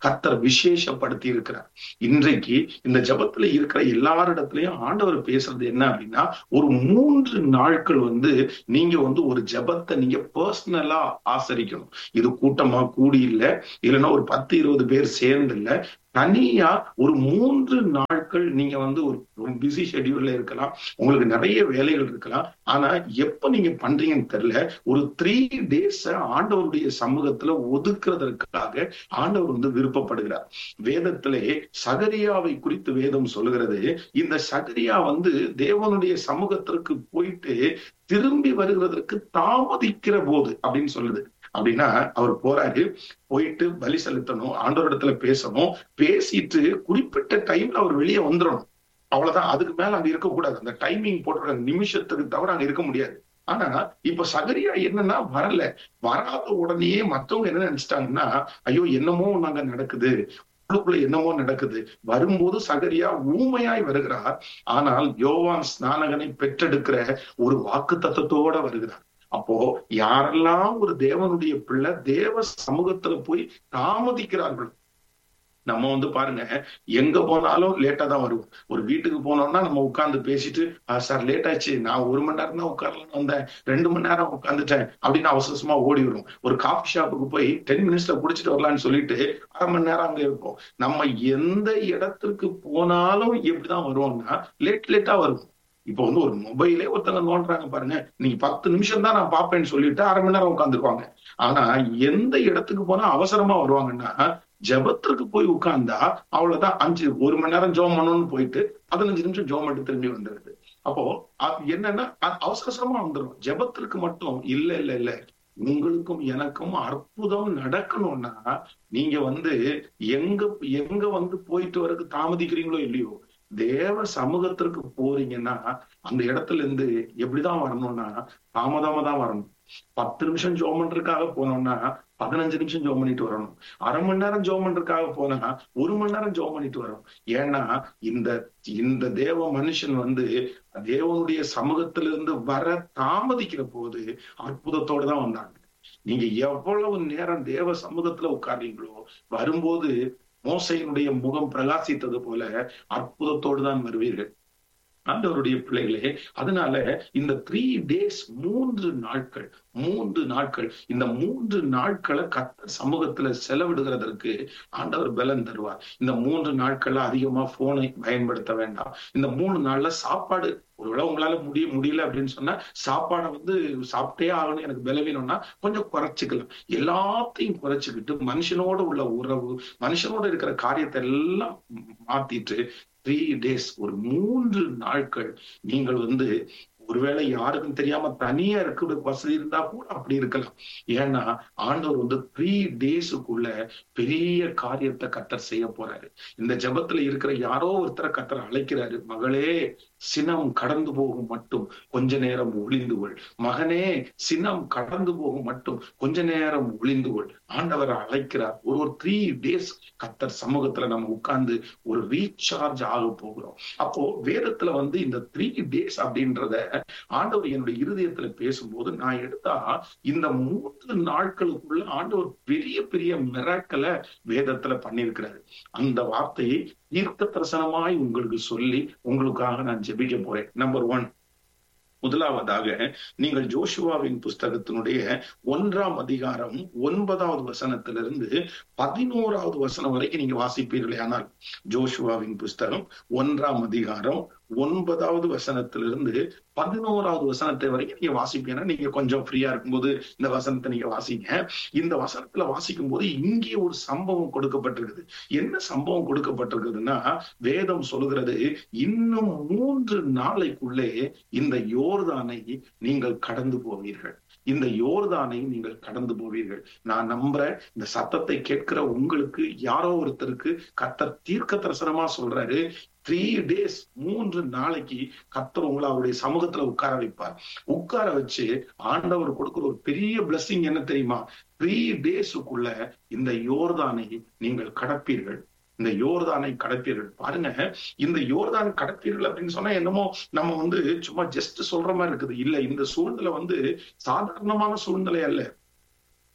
கத்தர் விசேஷப்படுத்தி இருக்கிறார் இன்றைக்கு இந்த ஜபத்துல இருக்கிற எல்லாரிடத்துலயும் ஆண்டவர் பேசுறது என்ன அப்படின்னா ஒரு மூன்று நாட்கள் வந்து நீங்க வந்து ஒரு ஜபத்தை நீங்க பர்சனலா ஆசரிக்கணும் இது கூட்டமா கூடி இல்ல இல்லைன்னா ஒரு பத்து இருபது பேர் சேர்ந்து இல்ல தனியா ஒரு மூன்று நாட்கள் நீங்க வந்து ஒரு பிஸி ஷெட்யூல்ல இருக்கலாம் உங்களுக்கு நிறைய வேலைகள் இருக்கலாம் ஆனா எப்ப நீங்க பண்றீங்கன்னு தெரியல ஒரு த்ரீ டேஸ் ஆண்டவருடைய சமூகத்துல ஒதுக்குறதற்காக ஆண்டவர் வந்து விருப்பப்படுகிறார் வேதத்திலே சகரியாவை குறித்து வேதம் சொல்லுகிறது இந்த சகரியா வந்து தேவனுடைய சமூகத்திற்கு போயிட்டு திரும்பி வருகிறதற்கு தாமதிக்கிற போது அப்படின்னு சொல்லுது அப்படின்னா அவர் போறாரு போயிட்டு பலி செலுத்தணும் ஆண்டவரிடத்துல பேசணும் பேசிட்டு குறிப்பிட்ட டைம்ல அவர் வெளியே வந்துடணும் அவ்வளவுதான் அதுக்கு மேல அங்க இருக்கக்கூடாது அந்த டைமிங் போட்டுற நிமிஷத்துக்கு தவிர அங்க இருக்க முடியாது ஆனா இப்ப சகரியா என்னன்னா வரல வராத உடனேயே மத்தவங்க என்ன நினைச்சிட்டாங்கன்னா ஐயோ என்னமோ நாங்க நடக்குது உள்ளுக்குள்ள என்னமோ நடக்குது வரும்போது சகரியா ஊமையாய் வருகிறார் ஆனால் யோவான் ஸ்நானகனை பெற்றெடுக்கிற ஒரு வாக்கு தத்துவத்தோட வருகிறார் அப்போ யாரெல்லாம் ஒரு தேவனுடைய பிள்ளை தேவ சமூகத்துல போய் தாமதிக்கிறார்கள் நம்ம வந்து பாருங்க எங்க போனாலும் லேட்டா தான் வருவோம் ஒரு வீட்டுக்கு போனோம்னா நம்ம உட்கார்ந்து பேசிட்டு சார் லேட் ஆச்சு நான் ஒரு மணி நேரம் தான் உட்காரலாம் வந்தேன் ரெண்டு மணி நேரம் உட்காந்துட்டேன் அப்படின்னு அவசரமா ஓடி வரும் ஒரு காஃபி ஷாப்புக்கு போய் டென் மினிட்ஸ்ல குடிச்சிட்டு வரலாம்னு சொல்லிட்டு அரை மணி நேரம் அங்க இருப்போம் நம்ம எந்த இடத்திற்கு போனாலும் எப்படிதான் வருவோம்னா லேட் லேட்டா வருவோம் இப்போ வந்து ஒரு மொபைலே ஒருத்தங்க நோண்டுறாங்க பாருங்க நீங்க பத்து நிமிஷம் தான் நான் பாப்பேன்னு சொல்லிட்டு அரை மணி நேரம் உட்காந்துருப்பாங்க ஆனா எந்த இடத்துக்கு போனா அவசரமா வருவாங்கன்னா ஜபத்திற்கு போய் உட்கார்ந்தா அவ்வளவுதான் அஞ்சு ஒரு மணி நேரம் ஜோம் பண்ணணும்னு போயிட்டு பதினஞ்சு நிமிஷம் ஜோம் பண்ணிட்டு திரும்பி வந்துருது அப்போ என்னன்னா அவசர அவசரமா வந்துடும் ஜபத்திற்கு மட்டும் இல்ல இல்ல இல்ல உங்களுக்கும் எனக்கும் அற்புதம் நடக்கணும்னா நீங்க வந்து எங்க எங்க வந்து போயிட்டு வரக்கு தாமதிக்கிறீங்களோ இல்லையோ தேவ சமூகத்திற்கு போறீங்கன்னா அந்த இடத்துல இருந்து எப்படிதான் வரணும்னா தாமதமா தான் வரணும் பத்து நிமிஷம் ஜோம் பண்றதுக்காக போனோம்னா பதினஞ்சு நிமிஷம் ஜோம் பண்ணிட்டு வரணும் அரை மணி நேரம் ஜோம் பண்றதுக்காக போனா ஒரு மணி நேரம் ஜோம் பண்ணிட்டு வரணும் ஏன்னா இந்த இந்த தேவ மனுஷன் வந்து தேவனுடைய சமூகத்திலிருந்து வர தாமதிக்கிற போது அற்புதத்தோட தான் வந்தாங்க நீங்க எவ்வளவு நேரம் தேவ சமூகத்துல உட்கார்றீங்களோ வரும்போது மோசையினுடைய முகம் பிரகாசித்தது போல அற்புதத்தோடு தான் வருவீர்கள் ஆண்டவருடைய பிள்ளைகளே அதனால இந்த த்ரீ டேஸ் மூன்று நாட்கள் மூன்று நாட்கள் இந்த மூன்று நாட்களை கத்த சமூகத்துல செலவிடுகிறதற்கு ஆண்டவர் பலன் தருவார் இந்த மூன்று நாட்கள்ல அதிகமா போனை பயன்படுத்த வேண்டாம் இந்த மூணு நாள்ல சாப்பாடு ஒருவேளை உங்களால முடிய முடியல அப்படின்னு சொன்னா சாப்பாடை வந்து சாப்பிட்டே ஆகணும் எனக்கு பலவீனம்னா கொஞ்சம் குறைச்சிக்கலாம் எல்லாத்தையும் குறைச்சிக்கிட்டு மனுஷனோட உள்ள உறவு மனுஷனோட இருக்கிற காரியத்தை எல்லாம் மாத்திட்டு த்ரீ டேஸ் ஒரு மூன்று நாட்கள் நீங்கள் வந்து ஒருவேளை யாருக்கும் தெரியாம தனியா இருக்கிற வசதி இருந்தா கூட அப்படி இருக்கலாம் ஏன்னா ஆண்டவர் வந்து த்ரீ டேஸுக்குள்ள பெரிய காரியத்தை கத்தர் செய்ய போறாரு இந்த ஜபத்துல இருக்கிற யாரோ ஒருத்தரை கத்தர் அழைக்கிறாரு மகளே சினம் கடந்து போகும் மட்டும் கொஞ்ச நேரம் ஒளிந்து கொள் மகனே சினம் கடந்து போகும் மட்டும் கொஞ்ச நேரம் ஒளிந்து கொள் ஆண்டவர் அழைக்கிறார் ஒரு ஒரு த்ரீ டேஸ் கத்தர் சமூகத்துல நம்ம உட்கார்ந்து ஒரு ரீசார்ஜ் ஆக போகிறோம் அப்போ வேதத்துல வந்து இந்த த்ரீ டேஸ் அப்படின்றத ஆண்டவர் என்னுடைய இருதயத்துல பேசும்போது நான் எடுத்தா இந்த மூன்று நாட்களுக்குள்ள ஆண்டவர் பெரிய பெரிய மிராக்களை வேதத்துல பண்ணியிருக்கிறாரு அந்த வார்த்தையை தீர்க்க தரிசனமாய் உங்களுக்கு சொல்லி உங்களுக்காக நான் ஜெபிக்க போறேன் நம்பர் ஒன் முதலாவதாக நீங்கள் ஜோஷுவாவின் புஸ்தகத்தினுடைய ஒன்றாம் அதிகாரம் ஒன்பதாவது வசனத்திலிருந்து பதினோராவது வசனம் வரைக்கும் நீங்க வாசிப்பீர்களே ஆனால் ஜோஷுவாவின் புஸ்தகம் ஒன்றாம் அதிகாரம் ஒன்பதாவது வசனத்திலிருந்து பதினோராவது வசனத்தை வரைக்கும் நீங்க வாசிப்பீங்கன்னா நீங்க கொஞ்சம் ஃப்ரீயா இருக்கும்போது இந்த வசனத்தை நீங்க வாசிங்க இந்த வசனத்துல வாசிக்கும் போது இங்கே ஒரு சம்பவம் கொடுக்கப்பட்டிருக்குது என்ன சம்பவம் கொடுக்கப்பட்டிருக்குதுன்னா வேதம் சொல்லுகிறது இன்னும் மூன்று நாளைக்குள்ளே இந்த யோர்தானை நீங்கள் கடந்து போவீர்கள் இந்த யோர்தானை நீங்கள் கடந்து போவீர்கள் நான் நம்புறேன் இந்த சத்தத்தை கேட்கிற உங்களுக்கு யாரோ ஒருத்தருக்கு கத்த தீர்க்க தரிசனமா சொல்றாரு த்ரீ டேஸ் மூன்று நாளைக்கு கத்தர் உங்களை அவருடைய சமூகத்துல உட்கார வைப்பார் உட்கார வச்சு ஆண்டவர் கொடுக்கிற ஒரு பெரிய பிளஸ்ஸிங் என்ன தெரியுமா த்ரீ டேஸுக்குள்ள இந்த யோர்தானை நீங்கள் கடப்பீர்கள் இந்த யோர்தானை கடப்பீர்கள் பாருங்க இந்த யோர்தான் கடப்பீர்கள் அப்படின்னு சொன்னா என்னமோ நம்ம வந்து சும்மா ஜஸ்ட் சொல்ற மாதிரி இருக்குது இல்ல இந்த சூழ்நிலை வந்து சாதாரணமான சூழ்நிலை அல்ல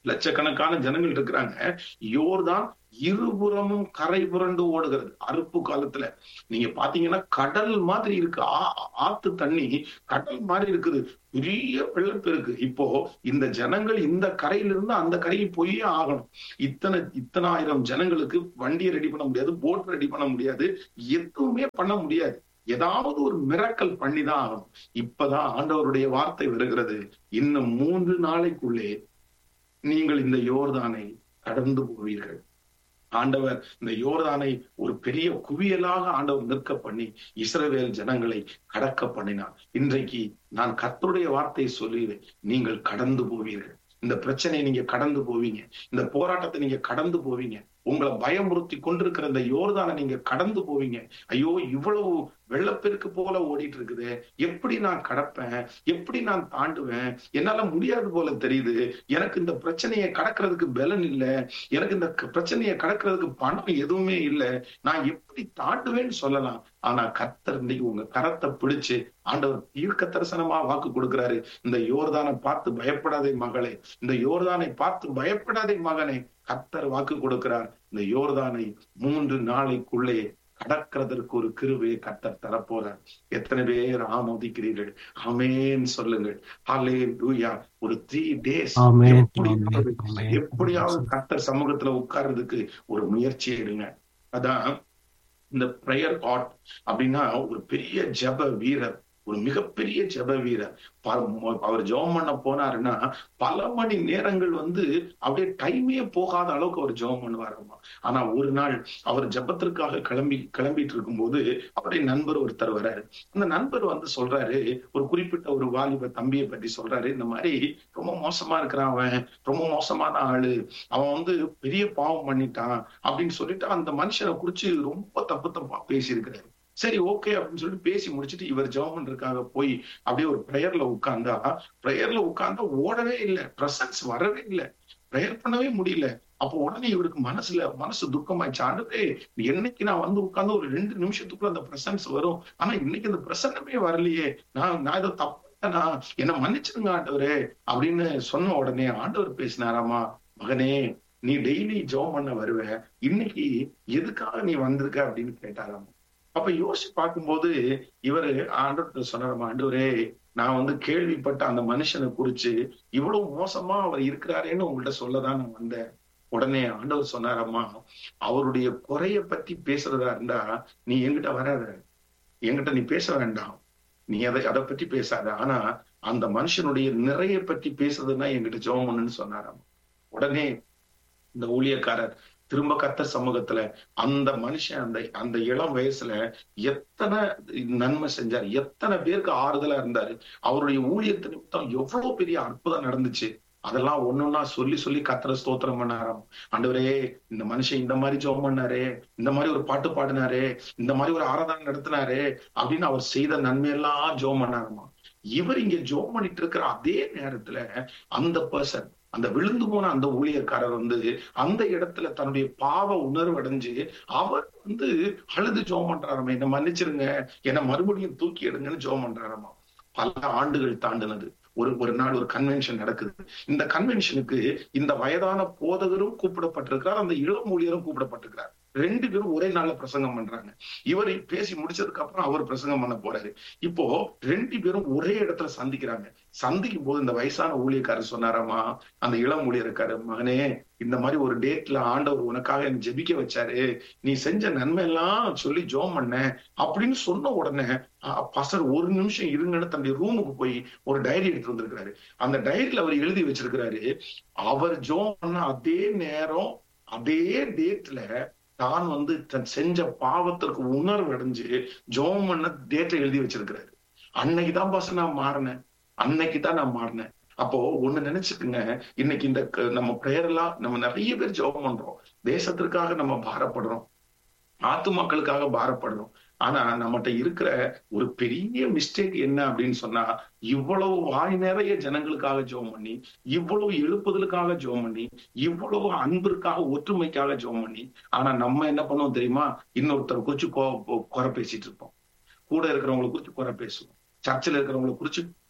லட்சக்கணக்கான ஜனங்கள் இருக்கிறாங்க யோர்தான் இருபுறமும் கரை புரண்டு ஓடுகிறது அறுப்பு காலத்துல நீங்க பாத்தீங்கன்னா கடல் மாதிரி இருக்கு ஆ- ஆத்து தண்ணி கடல் மாதிரி இருக்குது பெரிய வெள்ளப்பெருக்கு இப்போ இந்த ஜனங்கள் இந்த கரையிலிருந்து அந்த கரைக்கு போயே ஆகணும் இத்தனை இத்தனை ஆயிரம் ஜனங்களுக்கு வண்டியை ரெடி பண்ண முடியாது போட் ரெடி பண்ண முடியாது எதுவுமே பண்ண முடியாது ஏதாவது ஒரு மிராக்கல் பண்ணி தான் ஆகணும் இப்பதான் ஆண்டவருடைய வார்த்தை வருகிறது இன்னும் மூன்று நாளைக்குள்ளே நீங்கள் இந்த யோர்தானை கடந்து போவீர்கள் ஆண்டவர் இந்த யோர்தானை ஒரு பெரிய குவியலாக ஆண்டவர் நிற்க பண்ணி இஸ்ரவேல் ஜனங்களை கடக்க பண்ணினார் இன்றைக்கு நான் கர்த்தருடைய வார்த்தையை சொல்லுகிறேன் நீங்கள் கடந்து போவீர்கள் இந்த பிரச்சனையை நீங்க கடந்து போவீங்க இந்த போராட்டத்தை நீங்க கடந்து போவீங்க உங்களை பயமுறுத்தி கொண்டிருக்கிற இந்த யோர்தானை நீங்க கடந்து போவீங்க ஐயோ இவ்வளவு வெள்ளப்பெருக்கு போல ஓடிட்டு இருக்குது எப்படி நான் கடப்பேன் எப்படி நான் தாண்டுவேன் என்னால முடியாது போல தெரியுது எனக்கு இந்த பிரச்சனையை கடக்கிறதுக்கு பலன் இல்ல எனக்கு இந்த க- பிரச்சனையை கடக்கிறதுக்கு பணம் எதுவுமே இல்ல நான் எப்படி தாண்டுவேன்னு சொல்லலாம் ஆனா கர்த்தர் இன்னைக்கு உங்க கரத்தை பிடிச்சு ஆண்டவர் தீர்க்க தரிசனமா வாக்கு கொடுக்கிறாரு இந்த யோர்தானை பார்த்து பயப்படாதே மகளே இந்த யோர்தானை பார்த்து பயப்படாதே மகனே கர்த்தர் வாக்கு கொடுக்கிறார் இந்த யோர்தானை மூன்று நாளைக்குள்ளே கடக்கிறதற்கு ஒரு கிருபையை கர்த்தர் தரப்போறார் எத்தனை பேர் ஆமோதிக்கிறீர்கள் ஆமேன் சொல்லுங்கள் ஹாலே லூயா ஒரு த்ரீ டேஸ் ஆமென் எப்படியாவது ஆமென் எப்படியாவது கர்த்தர் சமூகத்துல உட்கார்றதுக்கு ஒரு முயற்சி எடுங்க அதான் இந்த பிரேயர் ஹாட் அப்படின்னா ஒரு பெரிய ஜெப வீரர் ஒரு மிகப்பெரிய ஜெப வீரர் ப- அவர் ஜெபம் பண்ண போனாருன்னா பல மணி நேரங்கள் வந்து அப்படியே டைமே போகாத அளவுக்கு அவர் ஜெபம் பண்ணுவாராமா ஆனா ஒரு நாள் அவர் ஜெபத்திற்காக கிளம்பி கிளம்பிட்டு இருக்கும்போது அவருடைய நண்பர் ஒருத்தர் வராரு அந்த நண்பர் வந்து சொல்றாரு ஒரு குறிப்பிட்ட ஒரு வாலிப தம்பியை பத்தி சொல்றாரு இந்த மாதிரி ரொம்ப மோசமா இருக்கிறான் அவன் ரொம்ப மோசமான ஆளு அவன் வந்து பெரிய பாவம் பண்ணிட்டான் அப்படின்னு சொல்லிட்டு அந்த மனுஷனை குறிச்சு ரொம்ப தப்பு தப்பா பேசியிருக்கிறாரு சரி ஓகே அப்படின்னு சொல்லிட்டு பேசி முடிச்சிட்டு இவர் ஜெபம் பண்றதுக்காக போய் அப்படியே ஒரு ப்ரேயர்ல உட்கார்ந்தா ப்ரேயர்ல உட்கார்ந்தா ஓடவே இல்லை பிரசன்ஸ் வரவே இல்லை ப்ரேயர் பண்ணவே முடியல அப்போ உடனே இவருக்கு மனசுல மனசு துக்கமாயிடுச்சு ஆண்டவரே என்னைக்கு நான் வந்து உட்கார்ந்து ஒரு ரெண்டு நிமிஷத்துக்குள்ள அந்த பிரசன்ஸ் வரும் ஆனா இன்னைக்கு இந்த பிரசன்னமே வரலையே நான் நான் ஏதோ தப்புனா என்ன மன்னிச்சிருங்க ஆண்டவரே அப்படின்னு சொன்ன உடனே ஆண்டவர் பேசினாராமா மகனே நீ டெய்லி ஜெபம் பண்ண வருவ இன்னைக்கு எதுக்காக நீ வந்திருக்க அப்படின்னு கேட்டாராம் அப்ப யோசிச்சு பார்க்கும்போது இவரு ஆண்டவர்கிட்ட சொன்னாராமா ஆண்டவரே நான் வந்து கேள்விப்பட்ட அந்த மனுஷனை குறிச்சு இவ்வளவு மோசமா அவர் இருக்கிறாரேன்னு உங்கள்ட்ட சொல்லதான் நான் வந்தேன் உடனே ஆண்டவர் சொன்னாரம்மா அவருடைய குறைய பத்தி பேசுறதா இருந்தா நீ என்கிட்ட வராத என்கிட்ட நீ பேச வேண்டாம் நீ அதை அதை பத்தி பேசாத ஆனா அந்த மனுஷனுடைய நிறைய பத்தி பேசுறதுன்னா என்கிட்ட ஜெபம் பண்ணுன்னு சொன்னாராம் உடனே இந்த ஊழியக்காரர் திரும்ப கர்த்தர் சமூகத்துல அந்த மனுஷன் அந்த அந்த இளம் வயசுல எத்தனை நன்மை செஞ்சார் எத்தனை பேருக்கு ஆறுதலா இருந்தாரு அவருடைய ஊழியத்து நிமித்தம் எவ்வளவு பெரிய அற்புதம் நடந்துச்சு அதெல்லாம் ஒன்னொன்னா சொல்லி சொல்லி கத்திர ஸ்தோத்திரம் பண்ணாராம் ஆண்டவரே இந்த மனுஷன் இந்த மாதிரி ஜெபம் பண்ணாரே இந்த மாதிரி ஒரு பாட்டு பாடினாரே இந்த மாதிரி ஒரு ஆராதனை நடத்தினாரே அப்படின்னு அவர் செய்த நன்மையெல்லாம் ஜெபம் பண்ணாராமா இவர் இங்க ஜெபம் பண்ணிட்டு இருக்கிற அதே நேரத்துல அந்த பர்சன் அந்த விழுந்து போன அந்த ஊழியக்காரர் வந்து அந்த இடத்துல தன்னுடைய பாவ உணர்வு அடைஞ்சு அவர் வந்து அழுது ஜோம் பண்றாராமா என்ன மன்னிச்சிருங்க என்ன மறுபடியும் தூக்கி எடுங்கன்னு ஜோம் பண்றாராமா பல ஆண்டுகள் தாண்டினது ஒரு ஒரு நாள் ஒரு கன்வென்ஷன் நடக்குது இந்த கன்வென்ஷனுக்கு இந்த வயதான போதகரும் கூப்பிடப்பட்டிருக்கிறார் அந்த இளம் ஊழியரும் கூப்பிடப்பட்டிருக்கிறார் ரெண்டு பேரும் ஒரே நாள்ல பிரசங்கம் பண்றாங்க இவரை பேசி முடிச்சதுக்கு அப்புறம் அவர் பிரசங்கம் பண்ண போறாரு இப்போ ரெண்டு பேரும் ஒரே இடத்துல சந்திக்கிறாங்க சந்திக்கும் போது இந்த வயசான ஊழியக்காரர் சொன்னாராமா அந்த இளம் ஊழியருக்காரு மகனே இந்த மாதிரி ஒரு டேட்ல ஆண்டவர் உனக்காக எனக்கு ஜெபிக்க வச்சாரு நீ செஞ்ச நன்மை எல்லாம் சொல்லி ஜோம் பண்ண அப்படின்னு சொன்ன உடனே பசர் ஒரு நிமிஷம் இருங்கன்னு தன்னுடைய ரூமுக்கு போய் ஒரு டைரி எடுத்து வந்திருக்கிறாரு அந்த டைரியில அவர் எழுதி வச்சிருக்கிறாரு அவர் ஜோம் பண்ண அதே நேரம் அதே டேட்ல தான் வந்து தன் செஞ்ச பாவத்திற்கு உணர்வு அடைஞ்சு ஜோம் பண்ண டேட்டை எழுதி வச்சிருக்கிறாரு அன்னைக்குதான் பாச நான் மாறினேன் அன்னைக்குதான் நான் மாறினேன் அப்போ ஒண்ணு நினைச்சுக்குங்க இன்னைக்கு இந்த நம்ம பிரேயர் எல்லாம் நம்ம நிறைய பேர் ஜெபம் பண்றோம் தேசத்திற்காக நம்ம பாரப்படுறோம் ஆத்து மக்களுக்காக பாரப்படுறோம் ஆனா நம்மகிட்ட இருக்கிற ஒரு பெரிய மிஸ்டேக் என்ன அப்படின்னு சொன்னா இவ்வளவு வாய் நிறைய ஜனங்களுக்காக ஜெபம் பண்ணி இவ்வளவு எழுப்புதலுக்காக ஜெபம் பண்ணி இவ்வளவு அன்பிற்காக ஒற்றுமைக்காக ஜெபம் பண்ணி ஆனா நம்ம என்ன பண்ணுவோம் தெரியுமா இன்னொருத்தர் குறிச்சு குறை பேசிட்டு இருப்போம் கூட இருக்கிறவங்களை குறிச்சு குறை பேசுவோம் சர்ச்சில் இருக்கிறவங்களை குறிச்சு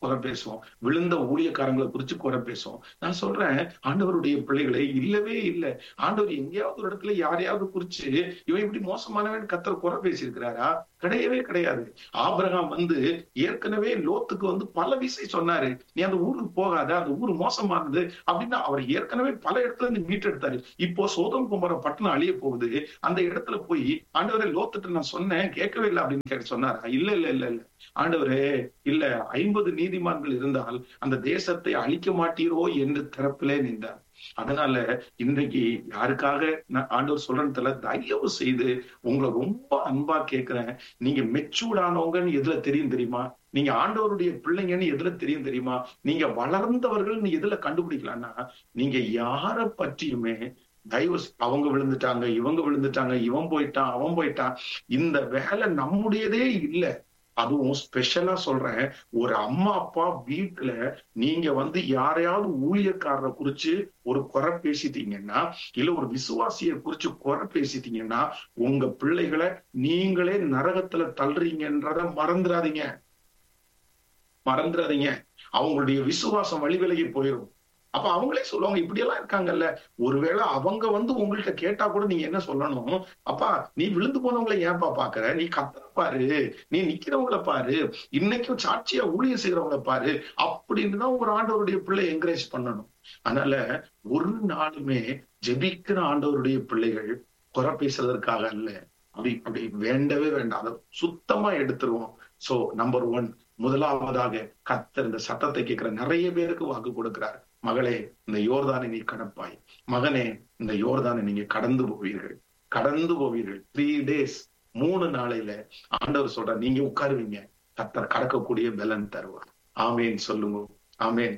குறை பேசுவோம் விழுந்த ஊழியக்காரங்களை குறிச்சு குறை பேசுவோம் நான் சொல்றேன் ஆண்டவருடைய பிள்ளைகளை இல்லவே இல்லை ஆண்டவர் எங்கேயாவது ஒரு இடத்துல யாரையாவது குறிச்சு இவன் இப்படி மோசமானவன் கத்தர் குறை பேசியிருக்கிறாரா கிடையவே கிடையாது ஆபிரகாம் வந்து ஏற்கனவே லோத்துக்கு வந்து பல விஷயம் சொன்னாரு நீ அந்த ஊருக்கு போகாத அந்த ஊர் மோசமானது அப்படின்னு அவர் ஏற்கனவே பல இடத்துல இருந்து மீட்டெடுத்தாரு இப்போ சோதம் குமர பட்டணம் அழிய போகுது அந்த இடத்துல போய் ஆண்டவரே லோத்துட்டு நான் சொன்னேன் கேட்கவே இல்லை அப்படின்னு கேட்டு சொன்னாரா இல்ல இல்ல இல்ல இல்ல ஆண்டவரே இல்ல ஐம்பது நீதிமான்கள் இருந்தால் அந்த தேசத்தை அழிக்க மாட்டீரோ என்று தரப்பிலே நின்றார் அதனால இன்றைக்கு யாருக்காக நான் ஆண்டவர் சொல்றதுல தயவு செய்து உங்களை ரொம்ப அன்பா கேட்கிறேன் நீங்க மெச்சூர்டானவங்கன்னு எதுல தெரியும் தெரியுமா நீங்க ஆண்டவருடைய பிள்ளைங்கன்னு எதுல தெரியும் தெரியுமா நீங்க வளர்ந்தவர்கள் எதுல கண்டுபிடிக்கலாம்னா நீங்க யார பற்றியுமே தயவு அவங்க விழுந்துட்டாங்க இவங்க விழுந்துட்டாங்க இவன் போயிட்டான் அவன் போயிட்டான் இந்த வேலை நம்முடையதே இல்லை அதுவும் ஸ்பெஷலா சொல்றேன் ஒரு அம்மா அப்பா வீட்டுல நீங்க வந்து யாரையாவது ஊழியக்காரரை குறிச்சு ஒரு குறை பேசிட்டீங்கன்னா இல்ல ஒரு விசுவாசிய குறிச்சு குறை பேசிட்டீங்கன்னா உங்க பிள்ளைகளை நீங்களே நரகத்துல தள்ளுறீங்கன்றத மறந்துடாதீங்க மறந்துடாதீங்க அவங்களுடைய விசுவாசம் வழி விலகி போயிடும் அப்ப அவங்களே சொல்லுவாங்க இப்படி எல்லாம் இருக்காங்கல்ல ஒருவேளை அவங்க வந்து உங்கள்கிட்ட கேட்டா கூட நீங்க என்ன சொல்லணும் அப்பா நீ விழுந்து போனவங்களை ஏன்பா பாக்குற நீ கத்தற பாரு நீ நிக்கிறவங்கள பாரு இன்னைக்கும் சாட்சியா ஊழியம் செய்யறவங்கள பாரு அப்படின்னு தான் ஒரு ஆண்டவருடைய பிள்ளை என்கரேஜ் பண்ணணும் அதனால ஒரு நாளுமே ஜெபிக்கிற ஆண்டவருடைய பிள்ளைகள் குறை பேசுறதற்காக அல்ல அப்படி அப்படி வேண்டவே வேண்டாம் அதை சுத்தமா எடுத்துருவோம் சோ நம்பர் ஒன் முதலாவதாக கத்தர் இந்த சத்தத்தை கேட்கிற நிறைய பேருக்கு வாக்கு கொடுக்கிறார் மகளே இந்த யோர்தானை நீ கடப்பாய் மகனே இந்த யோர்தானை நீங்க கடந்து போவீர்கள் கடந்து போவீர்கள் த்ரீ டேஸ் மூணு நாளையில ஆண்டவர் சொல்ற நீங்க உட்காருவீங்க கத்தர் கடக்கக்கூடிய பலன் தருவார் ஆமேன் சொல்லுங்க ஆமேன்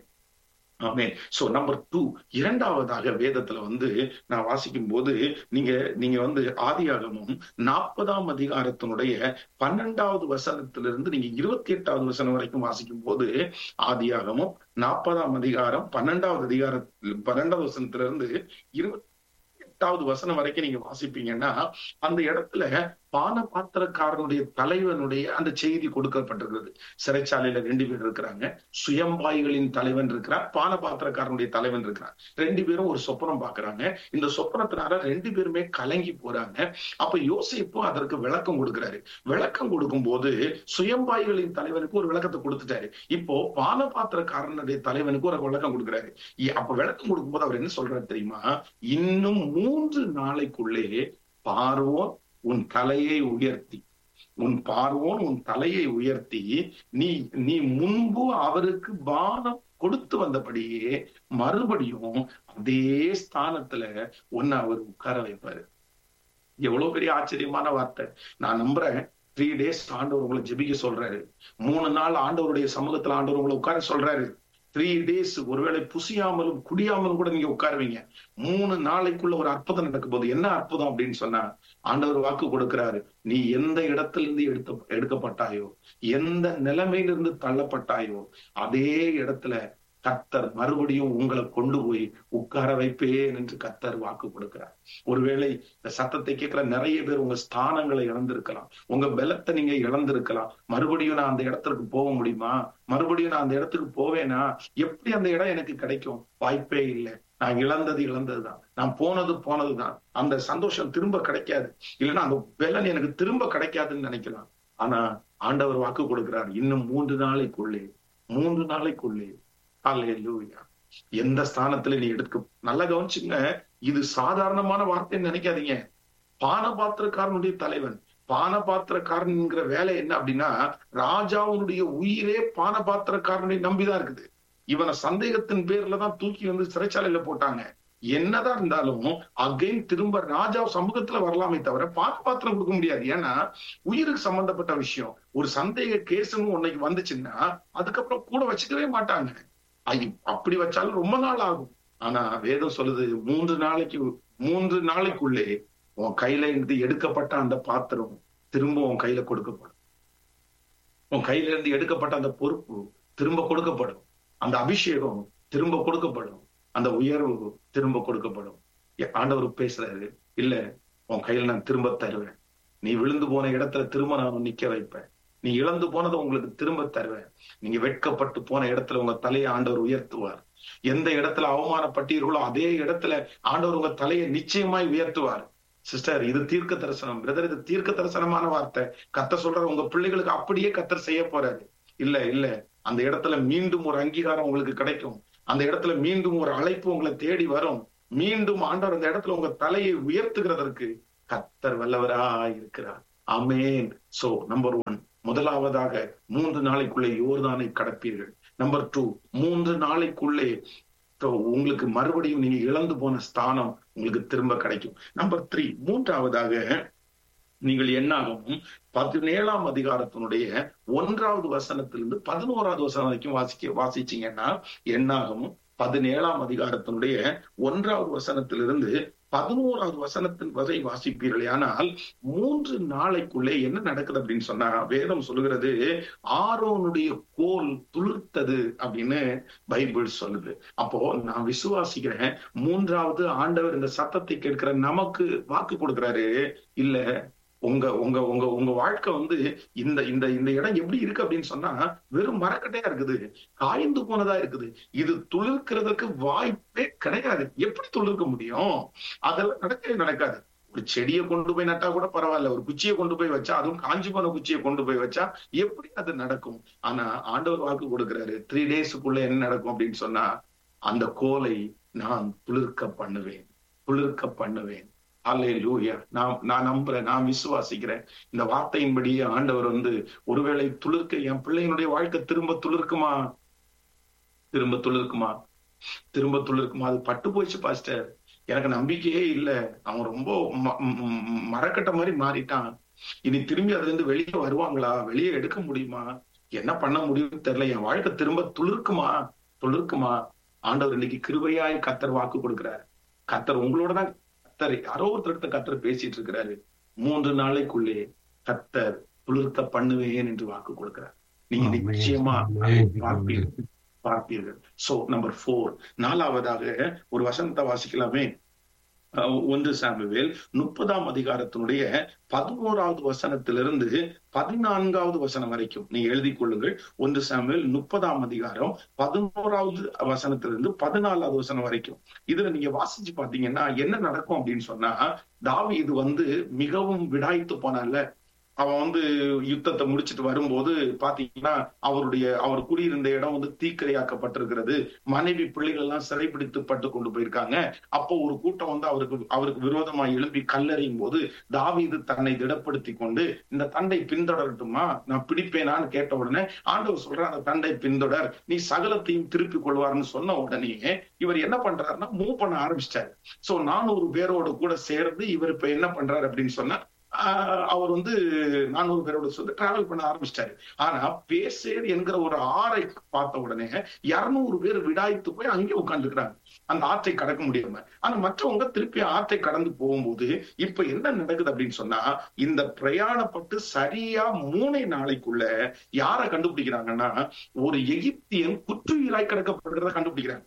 ஆமே சோ நம்பர் டூ இரண்டாவதாக வேதத்துல வந்து நான் வாசிக்கும் போது நீங்க நீங்க வந்து ஆதியாகமும் நாற்பதாம் அதிகாரத்தினுடைய பன்னெண்டாவது வசனத்திலிருந்து நீங்க இருபத்தி எட்டாவது வசனம் வரைக்கும் வாசிக்கும் போது ஆதியாகமும் நாற்பதாம் அதிகாரம் பன்னெண்டாவது அதிகார பன்னெண்டாவது வசனத்திலிருந்து இருபத்தி எட்டாவது வசனம் வரைக்கும் நீங்க வாசிப்பீங்கன்னா அந்த இடத்துல பான பாத்திரக்காரனுடைய தலைவனுடைய அந்த செய்தி கொடுக்கப்பட்டிருக்கிறது சிறைச்சாலையில ரெண்டு பேர் இருக்கிறாங்க சுயம்பாய்களின் தலைவன் இருக்கிறார் பான பாத்திரக்காரனுடைய தலைவன் இருக்கிறார் ரெண்டு பேரும் ஒரு சொப்பனம் பாக்குறாங்க இந்த சொப்பனத்தினால ரெண்டு பேருமே கலங்கி போறாங்க அப்ப யோசிப்பு அதற்கு விளக்கம் கொடுக்கிறாரு விளக்கம் கொடுக்கும் போது சுயம்பாய்களின் தலைவனுக்கு ஒரு விளக்கத்தை கொடுத்துட்டாரு இப்போ பான பாத்திரக்காரனுடைய தலைவனுக்கு ஒரு விளக்கம் கொடுக்கிறாரு அப்ப விளக்கம் கொடுக்கும்போது அவர் என்ன சொல்றாரு தெரியுமா இன்னும் மூன்று நாளைக்குள்ளே பார்வோன் உன் தலையை உயர்த்தி உன் பார்வோன் உன் தலையை உயர்த்தி நீ நீ முன்பு அவருக்கு பானம் கொடுத்து வந்தபடியே மறுபடியும் அதே ஸ்தானத்துல உன்னை அவர் உட்கார வைப்பாரு எவ்வளவு பெரிய ஆச்சரியமான வார்த்தை நான் நம்புறேன் த்ரீ டேஸ் ஆண்டவர் உங்களை ஜெபிக்க சொல்றாரு மூணு நாள் ஆண்டவருடைய சமூகத்துல ஆண்டவர் உங்களை உட்கார சொல்றாரு த்ரீ டேஸ் ஒருவேளை புசியாமலும் குடியாமலும் கூட நீங்க உட்காருவீங்க மூணு நாளைக்குள்ள ஒரு அற்புதம் நடக்கும் போது என்ன அற்புதம் அப்படின்னு சொன்னா ஆண்டவர் வாக்கு கொடுக்கிறாரு நீ எந்த இடத்துல இருந்து எடுத்த எடுக்கப்பட்டாயோ எந்த நிலைமையிலிருந்து தள்ளப்பட்டாயோ அதே இடத்துல கத்தர் மறுபடியும் உங்களை கொண்டு போய் உட்கார வைப்பேன் என்று கத்தர் வாக்கு கொடுக்கிறார் ஒருவேளை இந்த சத்தத்தை கேட்கிற நிறைய பேர் உங்க ஸ்தானங்களை இழந்திருக்கலாம் உங்க பலத்தை நீங்க இழந்திருக்கலாம் மறுபடியும் நான் அந்த இடத்துக்கு போக முடியுமா மறுபடியும் நான் அந்த இடத்துக்கு போவேனா எப்படி அந்த இடம் எனக்கு கிடைக்கும் வாய்ப்பே இல்லை நான் இழந்தது இழந்ததுதான் நான் போனது போனதுதான் அந்த சந்தோஷம் திரும்ப கிடைக்காது இல்லைன்னா அந்த பலன் எனக்கு திரும்ப கிடைக்காதுன்னு நினைக்கலாம் ஆனா ஆண்டவர் வாக்கு கொடுக்கிறார் இன்னும் மூன்று நாளைக்குள்ளே மூன்று நாளைக்குள்ளே அல்லேலூயா எந்த ஸ்தானத்துல நீ எடுக்க நல்லா கவனிச்சுங்க இது சாதாரணமான வார்த்தைன்னு நினைக்காதீங்க பானபாத்திரக்காரனுடைய தலைவன் பானபாத்திரக்காரன்ங்கிற வேலை என்ன அப்படின்னா ராஜாவுடைய உயிரே பானபாத்திரக்காரனை நம்பிதான் இருக்குது இவனை சந்தேகத்தின் பேர்ல தான் தூக்கி வந்து சிறைச்சாலையில போட்டாங்க என்னதான் இருந்தாலும் அகைன் திரும்ப ராஜா சமூகத்துல வரலாமே தவிர பானபாத்திரம் கொடுக்க முடியாது ஏன்னா உயிருக்கு சம்பந்தப்பட்ட விஷயம் ஒரு சந்தேக கேஸ்ன்னு உன்னைக்கு வந்துச்சுன்னா அதுக்கப்புறம் கூட வச்சுக்கவே மாட்டாங்க அப்படி வச்சாலும் ரொம்ப நாள் ஆகும் ஆனா வேதம் சொல்லுது மூன்று நாளைக்கு மூன்று நாளைக்குள்ளே உன் கையில இருந்து எடுக்கப்பட்ட அந்த பாத்திரம் திரும்ப உன் கையில கொடுக்கப்படும் உன் கையில இருந்து எடுக்கப்பட்ட அந்த பொறுப்பு திரும்ப கொடுக்கப்படும் அந்த அபிஷேகம் திரும்ப கொடுக்கப்படும் அந்த உயர்வு திரும்ப கொடுக்கப்படும் ஆண்டவர் பேசுறாரு இல்ல உன் கையில நான் திரும்ப தருவேன் நீ விழுந்து போன இடத்துல திரும்ப நான் நிக்க வைப்பேன் நீ இழந்து போனதை உங்களுக்கு திரும்ப தருவேன் நீங்க வெட்கப்பட்டு போன இடத்துல உங்க தலையை ஆண்டவர் உயர்த்துவார் எந்த இடத்துல அவமானப்பட்டீர்களோ அதே இடத்துல ஆண்டவர் உங்க தலையை நிச்சயமாய் உயர்த்துவார் சிஸ்டர் இது தீர்க்க தரிசனம் பிரதர் இது தீர்க்க தரிசனமான வார்த்தை கத்த சொல்ற உங்க பிள்ளைகளுக்கு அப்படியே கத்தர் செய்ய போறாரு இல்ல இல்ல அந்த இடத்துல மீண்டும் ஒரு அங்கீகாரம் உங்களுக்கு கிடைக்கும் அந்த இடத்துல மீண்டும் ஒரு அழைப்பு உங்களை தேடி வரும் மீண்டும் ஆண்டவர் அந்த இடத்துல உங்க தலையை உயர்த்துகிறதற்கு கத்தர் வல்லவரா இருக்கிறார் அமேன் சோ நம்பர் ஒன் முதலாவதாக மூன்று நாளைக்குள்ளே யோர்தானை கடப்பீர்கள் நம்பர் டூ மூன்று நாளைக்குள்ளே உங்களுக்கு மறுபடியும் நீங்க இழந்து போன ஸ்தானம் உங்களுக்கு திரும்ப கிடைக்கும் நம்பர் த்ரீ மூன்றாவதாக நீங்கள் என்னாகவும் பதினேழாம் அதிகாரத்தினுடைய ஒன்றாவது வசனத்திலிருந்து பதினோராவது வசனம் வரைக்கும் வாசிக்க வாசிச்சீங்கன்னா என்னாகவும் பதினேழாம் அதிகாரத்தினுடைய ஒன்றாவது வசனத்திலிருந்து பதினோராவது வசனத்தின் வரை வாசிப்பீர்கள் ஆனால் மூன்று நாளைக்குள்ளே என்ன நடக்குது அப்படின்னு சொன்னா வேதம் சொல்லுகிறது ஆரோனுடைய கோல் துளிர்த்தது அப்படின்னு பைபிள் சொல்லுது அப்போ நான் விசுவாசிக்கிறேன் மூன்றாவது ஆண்டவர் இந்த சத்தத்தை கேட்கிற நமக்கு வாக்கு கொடுக்கிறாரு இல்ல உங்க உங்க உங்க உங்க வாழ்க்கை வந்து இந்த இந்த இந்த இடம் எப்படி இருக்கு அப்படின்னு சொன்னா வெறும் மரக்கட்டையா இருக்குது காய்ந்து போனதா இருக்குது இது துளிர்க்கிறதுக்கு வாய்ப்பே கிடையாது எப்படி துளிர்க்க முடியும் அதெல்லாம் நடக்கவே நடக்காது ஒரு செடியை கொண்டு போய் நட்டா கூட பரவாயில்ல ஒரு குச்சியை கொண்டு போய் வச்சா அதுவும் காஞ்சி போன குச்சியை கொண்டு போய் வச்சா எப்படி அது நடக்கும் ஆனா ஆண்டவர் வாக்கு கொடுக்கிறாரு த்ரீ டேஸுக்குள்ள என்ன நடக்கும் அப்படின்னு சொன்னா அந்த கோலை நான் துளிர்க்க பண்ணுவேன் துளிர்க்க பண்ணுவேன் அல்லே லூயா நான் நான் நம்புறேன் நான் விசுவாசிக்கிறேன் இந்த வார்த்தையின்படியே ஆண்டவர் வந்து ஒருவேளை துளிர்க்க என் பிள்ளைங்களுடைய வாழ்க்கை திரும்ப துளிர்க்குமா திரும்ப துளிர்க்குமா திரும்ப துளிர்க்குமா அது பட்டு போயிடுச்சு பாஸ்டர் எனக்கு நம்பிக்கையே இல்ல அவன் ரொம்ப மரக்கட்ட மாதிரி மாறிட்டான் இனி திரும்பி அதுல இருந்து வெளியே வருவாங்களா வெளியே எடுக்க முடியுமா என்ன பண்ண முடியும்னு தெரியல என் வாழ்க்கை திரும்ப துளிர்க்குமா துளிர்க்குமா ஆண்டவர் இன்னைக்கு கிருபையாய் கத்தர் வாக்கு கொடுக்கிறார் கத்தர் உங்களோட தான் கத்தர் யாரோ ஒருத்தர்கிட்ட கத்தர் பேசிட்டு இருக்கிறாரு மூன்று நாளைக்குள்ளே கத்தர் துளிர்த்த பண்ணுவேன் என்று வாக்கு கொடுக்கிறார் நீங்க நிச்சயமா பார்ப்பீர்கள் பார்ப்பீர்கள் சோ நம்பர் போர் நாலாவதாக ஒரு வசனத்தை வாசிக்கலாமே ஒன்று சாமுவேல் முப்பதாம் அதிகாரத்தினுடைய பதினோராவது வசனத்திலிருந்து பதினான்காவது வசனம் வரைக்கும் நீங்க எழுதி கொள்ளுங்கள் ஒன்று சாமுவேல் முப்பதாம் அதிகாரம் பதினோராவது வசனத்திலிருந்து பதினாலாவது வசனம் வரைக்கும் இதுல நீங்க வாசிச்சு பாத்தீங்கன்னா என்ன நடக்கும் அப்படின்னு சொன்னா தாவி இது வந்து மிகவும் விடாய்த்து போனால அவன் வந்து யுத்தத்தை முடிச்சிட்டு வரும்போது பாத்தீங்கன்னா அவருடைய அவர் குடியிருந்த இடம் வந்து தீக்கிரையாக்கப்பட்டிருக்கிறது மனைவி பிள்ளைகள் எல்லாம் சிறைப்பிடித்து பட்டு கொண்டு போயிருக்காங்க அப்போ ஒரு கூட்டம் வந்து அவருக்கு அவருக்கு விரோதமா எழுப்பி கல்லறியும் போது தாவீது தன்னை திடப்படுத்தி கொண்டு இந்த தண்டை பின்தொடரட்டுமா நான் பிடிப்பேனான்னு கேட்ட உடனே ஆண்டவர் சொல்ற அந்த தண்டை பின்தொடர் நீ சகலத்தையும் திருப்பி கொள்வார்னு சொன்ன உடனே இவர் என்ன பண்றாருன்னா மூவ் பண்ண ஆரம்பிச்சிட்டாரு சோ நானூறு பேரோட கூட சேர்ந்து இவர் இப்ப என்ன பண்றாரு அப்படின்னு சொன்னா அவர் வந்து நானூறு பேரோட சேர்ந்து டிராவல் பண்ண ஆரம்பிச்சிட்டாரு ஆனா பேசேர் என்கிற ஒரு ஆறை பார்த்த உடனே இருநூறு பேர் விடாய்த்து போய் அங்கே உட்காந்துக்கிறாங்க அந்த ஆற்றை கடக்க முடியாம ஆனா மற்றவங்க திருப்பி ஆற்றை கடந்து போகும்போது இப்ப என்ன நடக்குது அப்படின்னு சொன்னா இந்த பிரயாணப்பட்டு சரியா மூணே நாளைக்குள்ள யார கண்டுபிடிக்கிறாங்கன்னா ஒரு எகிப்தியன் குற்றுயிராய் கிடக்கப்படுறத கண்டுபிடிக்கிறாங்க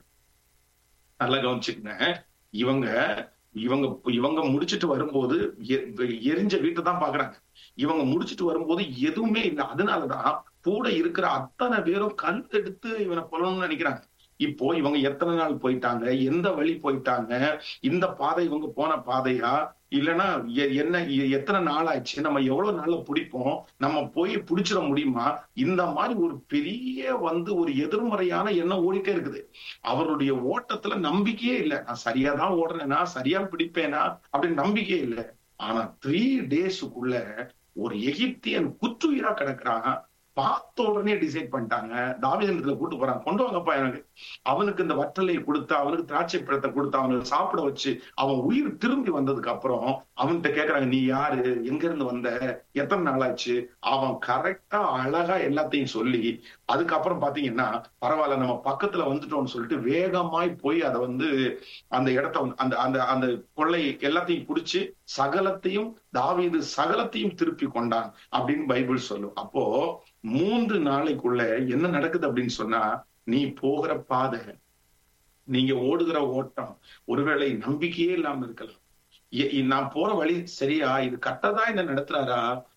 நல்லா கவனிச்சுக்கங்க இவங்க இவங்க இவங்க முடிச்சிட்டு வரும்போது எரிஞ்ச வீட்டை தான் பாக்குறாங்க இவங்க முடிச்சிட்டு வரும்போது எதுவுமே இல்லை அதனாலதான் கூட இருக்கிற அத்தனை பேரும் கல் எடுத்து இவனை கொல்லணும்னு நினைக்கிறாங்க இப்போ இவங்க எத்தனை நாள் போயிட்டாங்க எந்த வழி போயிட்டாங்க இந்த பாதை இவங்க போன பாதையா இல்லைன்னா என்ன எத்தனை நாள் ஆச்சு நம்ம எவ்வளவு நாள்ல பிடிப்போம் நம்ம போய் பிடிச்சிட முடியுமா இந்த மாதிரி ஒரு பெரிய வந்து ஒரு எதிர்மறையான எண்ணம் ஓடிட்டே இருக்குது அவருடைய ஓட்டத்துல நம்பிக்கையே இல்லை நான் சரியா தான் ஓடுறேனா சரியா பிடிப்பேனா அப்படின்னு நம்பிக்கையே இல்லை ஆனா த்ரீ டேஸுக்குள்ள ஒரு எகிப்தியன் குற்றுயிரா கிடக்குறான் பார்த்த உடனே டிசைட் பண்ணிட்டாங்க தாவிதத்துல கூட்டு போறாங்க கொண்டு வாங்கப்பா எனக்கு அவனுக்கு இந்த வற்றலையை கொடுத்து அவனுக்கு திராட்சை பழத்தை கொடுத்து அவனுக்கு சாப்பிட வச்சு அவன் உயிர் திரும்பி வந்ததுக்கு அப்புறம் அவன்கிட்ட கேக்குறாங்க நீ யாரு எங்க இருந்து வந்த எத்தனை நாளாச்சு அவன் கரெக்டா அழகா எல்லாத்தையும் சொல்லி அதுக்கப்புறம் பாத்தீங்கன்னா பரவாயில்ல நம்ம பக்கத்துல வந்துட்டோம்னு சொல்லிட்டு வேகமாய் போய் அதை வந்து அந்த இடத்த அந்த அந்த அந்த கொள்ளை எல்லாத்தையும் பிடிச்சு சகலத்தையும் தாவீது சகலத்தையும் திருப்பி கொண்டான் அப்படின்னு பைபிள் சொல்லும் அப்போ மூன்று நாளைக்குள்ள என்ன நடக்குது அப்படின்னு சொன்னா நீ போகிற பாதை நீங்க ஓடுகிற ஓட்டம் ஒருவேளை நம்பிக்கையே இல்லாம இருக்கலாம் நான் போற வழி சரியா இது கட்டதா என்ன நடத்துறாரா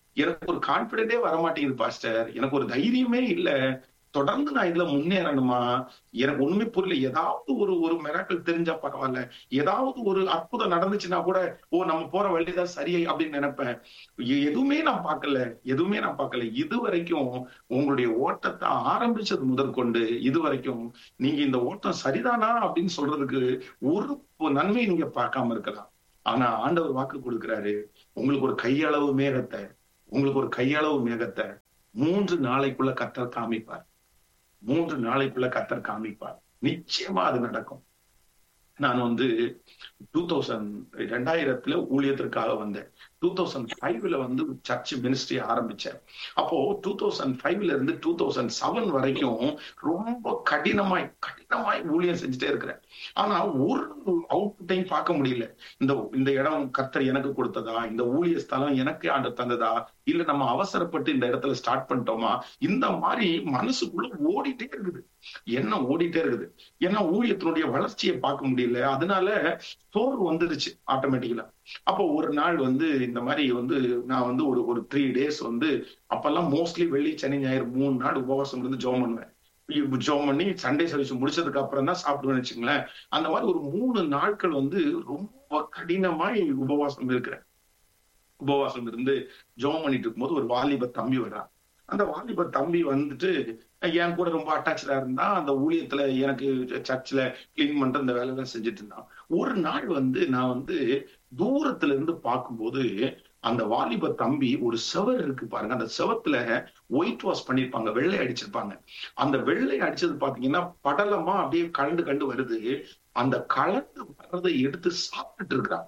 எனக்கு ஒரு கான்பிடென்டே வர மாட்டேங்குது பாஸ்டர் எனக்கு ஒரு தைரியமே இல்ல தொடர்ந்து நான் இதுல முன்னேறணுமா எனக்கு ஒண்ணுமே புரியல ஏதாவது ஒரு ஒரு மிராக்கள் தெரிஞ்சா பரவாயில்ல ஏதாவது ஒரு அற்புதம் நடந்துச்சுன்னா கூட ஓ நம்ம போற வழிதான் சரியை அப்படின்னு நினைப்பேன் எ- எதுவுமே நான் பார்க்கல எதுவுமே நான் பார்க்கல இது வரைக்கும் உங்களுடைய ஓட்டத்தை ஆரம்பிச்சது முதற்கொண்டு இது வரைக்கும் நீங்க இந்த ஓட்டம் சரிதானா அப்படின்னு சொல்றதுக்கு ஒரு நன்மை நீங்க பார்க்காம இருக்கலாம் ஆனா ஆண்டவர் வாக்கு கொடுக்கிறாரு உங்களுக்கு ஒரு கையளவு மேகத்தை உங்களுக்கு ஒரு கையளவு மேகத்தை மூன்று நாளைக்குள்ள கத்தர் காமிப்பார் மூன்று நாளைக்குள்ள கத்தர் காமிப்பார் நிச்சயமா அது நடக்கும் நான் வந்து டூ தௌசண்ட் ரெண்டாயிரத்துல ஊழியத்திற்காக வந்தேன் டூ தௌசண்ட் ஃபைவ்ல வந்து சர்ச் மினிஸ்ட்ரி ஆரம்பிச்சேன் அப்போ டூ தௌசண்ட் ஃபைவ்ல இருந்து டூ தௌசண்ட் செவன் வரைக்கும் ரொம்ப கடினமாய் கடினமாய் ஊழியம் செஞ்சுட்டே இருக்கிறேன் ஆனா ஒரு அவுட்புட்டையும் பார்க்க முடியல இந்த இந்த இடம் கர்த்தர் எனக்கு கொடுத்ததா இந்த ஊழிய ஸ்தலம் எனக்கு ஆண்டு தந்ததா இல்ல நம்ம அவசரப்பட்டு இந்த இடத்துல ஸ்டார்ட் பண்ணிட்டோமா இந்த மாதிரி மனசுக்குள்ள ஓடிட்டே இருக்குது என்ன ஓடிட்டே இருக்குது ஏன்னா ஊழியத்தினுடைய வளர்ச்சியை பார்க்க முடியல அதனால சோர்வு வந்துருச்சு ஆட்டோமேட்டிக்கலா அப்போ ஒரு நாள் வந்து இந்த மாதிரி வந்து நான் வந்து ஒரு ஒரு த்ரீ டேஸ் வந்து அப்பெல்லாம் மோஸ்ட்லி வெள்ளி சனி ஞாயிறு மூணு நாள் உபவாசம் இருந்து ஜோம் பண்ணுவேன் ஜோம் பண்ணி சண்டே சர்வீஸ் முடிச்சதுக்கு அப்புறம் தான் சாப்பிடுவேன்னு வச்சுங்களேன் அந்த மாதிரி ஒரு மூணு நாட்கள் வந்து ரொம்ப கடினமாய் உபவாசம் இருக்கிறேன் உபவாசம் இருந்து ஜோம் பண்ணிட்டு இருக்கும்போது ஒரு வாலிப தம்பி வர்றான் அந்த வாலிப தம்பி வந்துட்டு என் கூட ரொம்ப அட்டாச்சா இருந்தா அந்த ஊழியத்துல எனக்கு சர்ச்சில் கிளீன் பண்ற இந்த வேலை எல்லாம் செஞ்சுட்டு இருந்தான் ஒரு நாள் வந்து நான் வந்து தூரத்துல இருந்து பார்க்கும்போது அந்த வாலிப தம்பி ஒரு செவர் இருக்கு பாருங்க அந்த செவத்துல ஒயிட் வாஷ் பண்ணிருப்பாங்க வெள்ளை அடிச்சிருப்பாங்க அந்த வெள்ளை அடிச்சது பாத்தீங்கன்னா படலமா அப்படியே கலந்து கண்டு வருது அந்த கலந்து வர்றதை எடுத்து சாப்பிட்டுட்டு இருக்கிறான்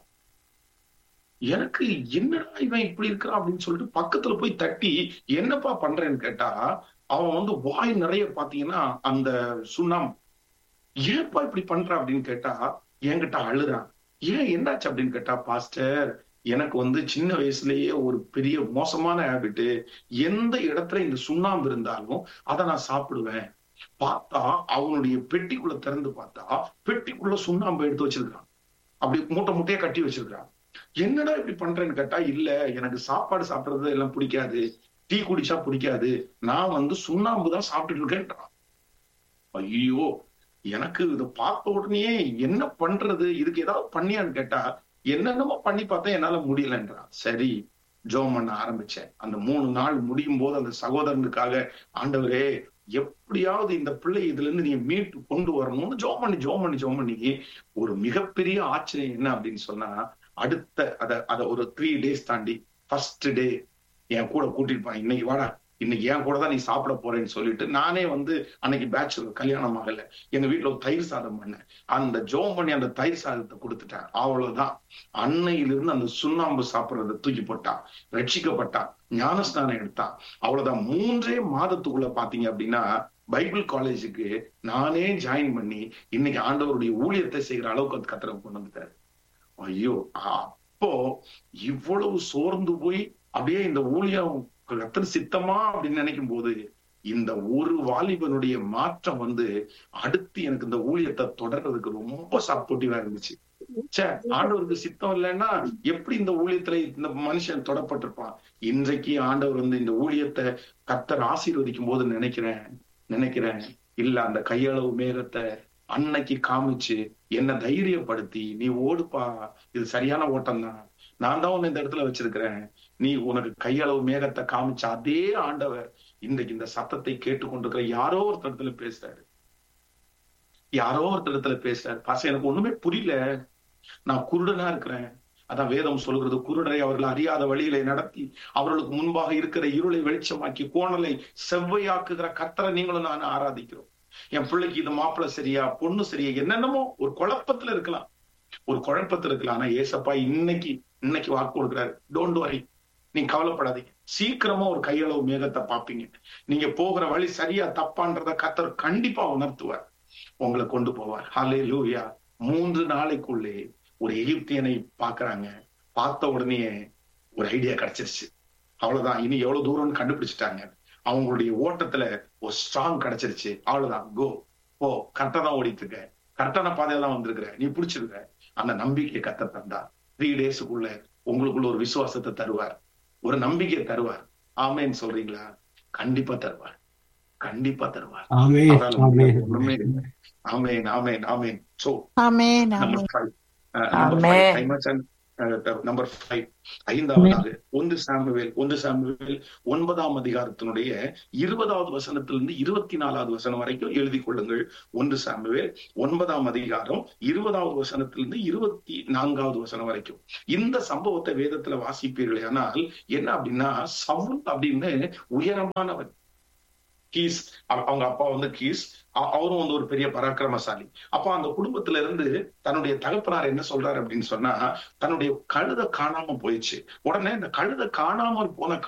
எனக்கு என்னடா இவன் இப்படி இருக்கிறான் அப்படின்னு சொல்லிட்டு பக்கத்துல போய் தட்டி என்னப்பா பண்றேன்னு கேட்டா அவன் வந்து வாய் நிறைய பாத்தீங்கன்னா அந்த சுண்ணாம் ஏன்பா இப்படி பண்ற அப்படின்னு கேட்டா என்கிட்ட அழுறான் ஏன் என்னாச்சு அப்படின்னு கேட்டா பாஸ்டர் எனக்கு வந்து சின்ன வயசுலயே ஒரு பெரிய மோசமான ஹேபிட் எந்த இடத்துல இந்த சுண்ணாம்பு இருந்தாலும் அதை நான் சாப்பிடுவேன் பார்த்தா அவனுடைய பெட்டிக்குள்ள திறந்து பார்த்தா பெட்டிக்குள்ள சுண்ணாம்பு எடுத்து வச்சிருக்கான் அப்படி மூட்டை மூட்டையா கட்டி வச்சிருக்கான் என்னடா இப்படி பண்றேன்னு கேட்டா இல்ல எனக்கு சாப்பாடு சாப்பிடுறது எல்லாம் பிடிக்காது டீ குடிச்சா பிடிக்காது நான் வந்து சுண்ணாம்பு தான் சாப்பிட்டுட்டு இருக்கேன்றான் ஐயோ எனக்கு இதை பார்த்த உடனே என்ன பண்றது இதுக்கு ஏதாவது பண்ணியான்னு கேட்டா என்னென்னமோ பண்ணி பார்த்தா என்னால முடியலன்றான் சரி ஜோம் பண்ண ஆரம்பிச்சேன் அந்த மூணு நாள் முடியும் போது அந்த சகோதரனுக்காக ஆண்டவரே எப்படியாவது இந்த பிள்ளை இதுல இருந்து நீ மீட்டு கொண்டு வரணும்னு ஜோம் பண்ணி ஜோம் பண்ணி ஜோம் பண்ணி ஒரு மிகப்பெரிய ஆச்சரியம் என்ன அப்படின்னு சொன்னா அடுத்த அத அத ஒரு த்ரீ டேஸ் தாண்டி ஃபர்ஸ்ட் டே என் கூட கூட்டிட்டு போய் இன்னைக்கு வாடா இன்னைக்கு என் கூட தான் நீ சாப்பிட போறேன்னு சொல்லிட்டு நானே வந்து அன்னைக்கு பேச்சுலர் கல்யாணம் ஆகல எங்க வீட்டுல ஒரு தயிர் சாதம் பண்ணேன் அந்த ஜோம் பண்ணி அந்த தயிர் சாதத்தை கொடுத்துட்டேன் அவ்வளவுதான் அன்னையிலிருந்து அந்த சுண்ணாம்பு சாப்பிடுறத தூக்கி போட்டான் ரட்சிக்கப்பட்டான் ஞானஸ்நானம் எடுத்தான் அவ்வளவுதான் மூன்றே மாதத்துக்குள்ள பாத்தீங்க அப்படின்னா பைபிள் காலேஜுக்கு நானே ஜாயின் பண்ணி இன்னைக்கு ஆண்டவருடைய ஊழியத்தை செய்யற அளவுக்கு கத்திர கொண்டு வந்துட்டாரு ஐயோ அப்போ இவ்வளவு சோர்ந்து போய் அப்படியே இந்த ஊழியம் கத்தர் சித்தமா அப்படின்னு நினைக்கும் போது இந்த ஒரு வாலிபனுடைய மாற்றம் வந்து அடுத்து எனக்கு இந்த ஊழியத்தை தொடர்றதுக்கு ரொம்ப சப்போர்ட்டிவா இருந்துச்சு சே ஆண்டவருக்கு சித்தம் இல்லைன்னா எப்படி இந்த ஊழியத்துல இந்த மனுஷன் தொடப்பட்டிருப்பான் இன்றைக்கு ஆண்டவர் வந்து இந்த ஊழியத்தை கத்தர் ஆசீர்வதிக்கும் போது நினைக்கிறேன் நினைக்கிறேன் இல்ல அந்த கையளவு மேகத்தை அன்னைக்கு காமிச்சு என்ன தைரியப்படுத்தி நீ ஓடுப்பா இது சரியான ஓட்டம் தான் நான் தான் உன்னை இந்த இடத்துல வச்சிருக்கிறேன் நீ உனக்கு கையளவு மேகத்தை காமிச்ச அதே ஆண்டவர் இன்றைக்கு இந்த சத்தத்தை கேட்டுக்கொண்டிருக்கிற யாரோ ஒரு இடத்துல பேசுறாரு யாரோ ஒரு இடத்துல பேசுறாரு பாச எனக்கு ஒண்ணுமே புரியல நான் குருடனா இருக்கிறேன் அதான் வேதம் சொல்கிறது குருடரை அவர்கள் அறியாத வழிகளை நடத்தி அவர்களுக்கு முன்பாக இருக்கிற இருளை வெளிச்சமாக்கி கோணலை செவ்வையாக்குகிற கத்தரை நீங்களும் நான் ஆராதிக்கிறோம் என் பிள்ளைக்கு இது மாப்பிள்ள சரியா பொண்ணு சரியா என்னென்னமோ ஒரு குழப்பத்துல இருக்கலாம் ஒரு குழப்பத்துல இருக்கலாம் ஆனா ஏசப்பா இன்னைக்கு இன்னைக்கு வாக்கு கொடுக்குறாரு டோன்ட் வரி நீங்க கவலைப்படாதீங்க சீக்கிரமா ஒரு கையளவு மேகத்தை பாப்பீங்க நீங்க போகிற வழி சரியா தப்பான்றத கத்தர் கண்டிப்பா உணர்த்துவார் உங்களை கொண்டு போவார் ஹலே லூயா மூன்று நாளைக்குள்ளே ஒரு எகிப்தியனை பாக்குறாங்க பார்த்த உடனே ஒரு ஐடியா கிடைச்சிருச்சு அவ்வளவுதான் இனி எவ்வளவு தூரம்னு கண்டுபிடிச்சிட்டாங்க அவங்களுடைய ஓட்டத்துல ஒரு ஸ்ட்ராங் கிடைச்சிருச்சு அவ்வளவுதான் கோ ஓ கரெக்டா தான் ஓடிட்டு இருக்க கரெக்டான பாதையில தான் வந்திருக்கிற நீ பிடிச்சிருக்க அந்த நம்பிக்கையை கத்த தந்தா த்ரீ டேஸுக்குள்ள உங்களுக்குள்ள ஒரு விசுவாசத்தை தருவார் ஒரு நம்பிக்கை தருவார் ஆமேன்னு சொல்றீங்களா கண்டிப்பா தருவார் கண்டிப்பா தருவார் ஆமே அவரால் ஆமே முடியாத ஒண்ணுமே இல்லை ஆமேன் ஆமேன் ஆமேன் so Amen. Number Amen. Five number five Amen. I much number five ஐந்தாவதாக ஒன்று சாமுவேல் ஒன்று சாமுவேல் ஒன்பதாம் அதிகாரத்தினுடைய இருபதாவது வசனத்திலிருந்து இருபத்தி நாலாவது வசனம் வரைக்கும் எழுதி கொள்ளுங்கள் ஒன்று சாமுவேல் ஒன்பதாம் அதிகாரம் இருபதாவது வசனத்திலிருந்து இருபத்தி நான்காவது வசனம் வரைக்கும் இந்த சம்பவத்தை வேதத்துல வாசிப்பீர்களே ஆனால் என்ன அப்படின்னா சவுல் அப்படின்னு உயரமானவன் கீஸ் அவ- அவங்க அப்பா வந்து கீஸ் அ- அவரும் வந்து ஒரு பெரிய பராக்கிரமசாலி அப்ப அந்த குடும்பத்துல இருந்து தன்னுடைய தகப்பனார் என்ன சொல்றாரு அப்படின்னு சொன்னா தன்னுடைய கழுதை காணாம போயிடுச்சு உடனே இந்த கழுதை காணாமல் போன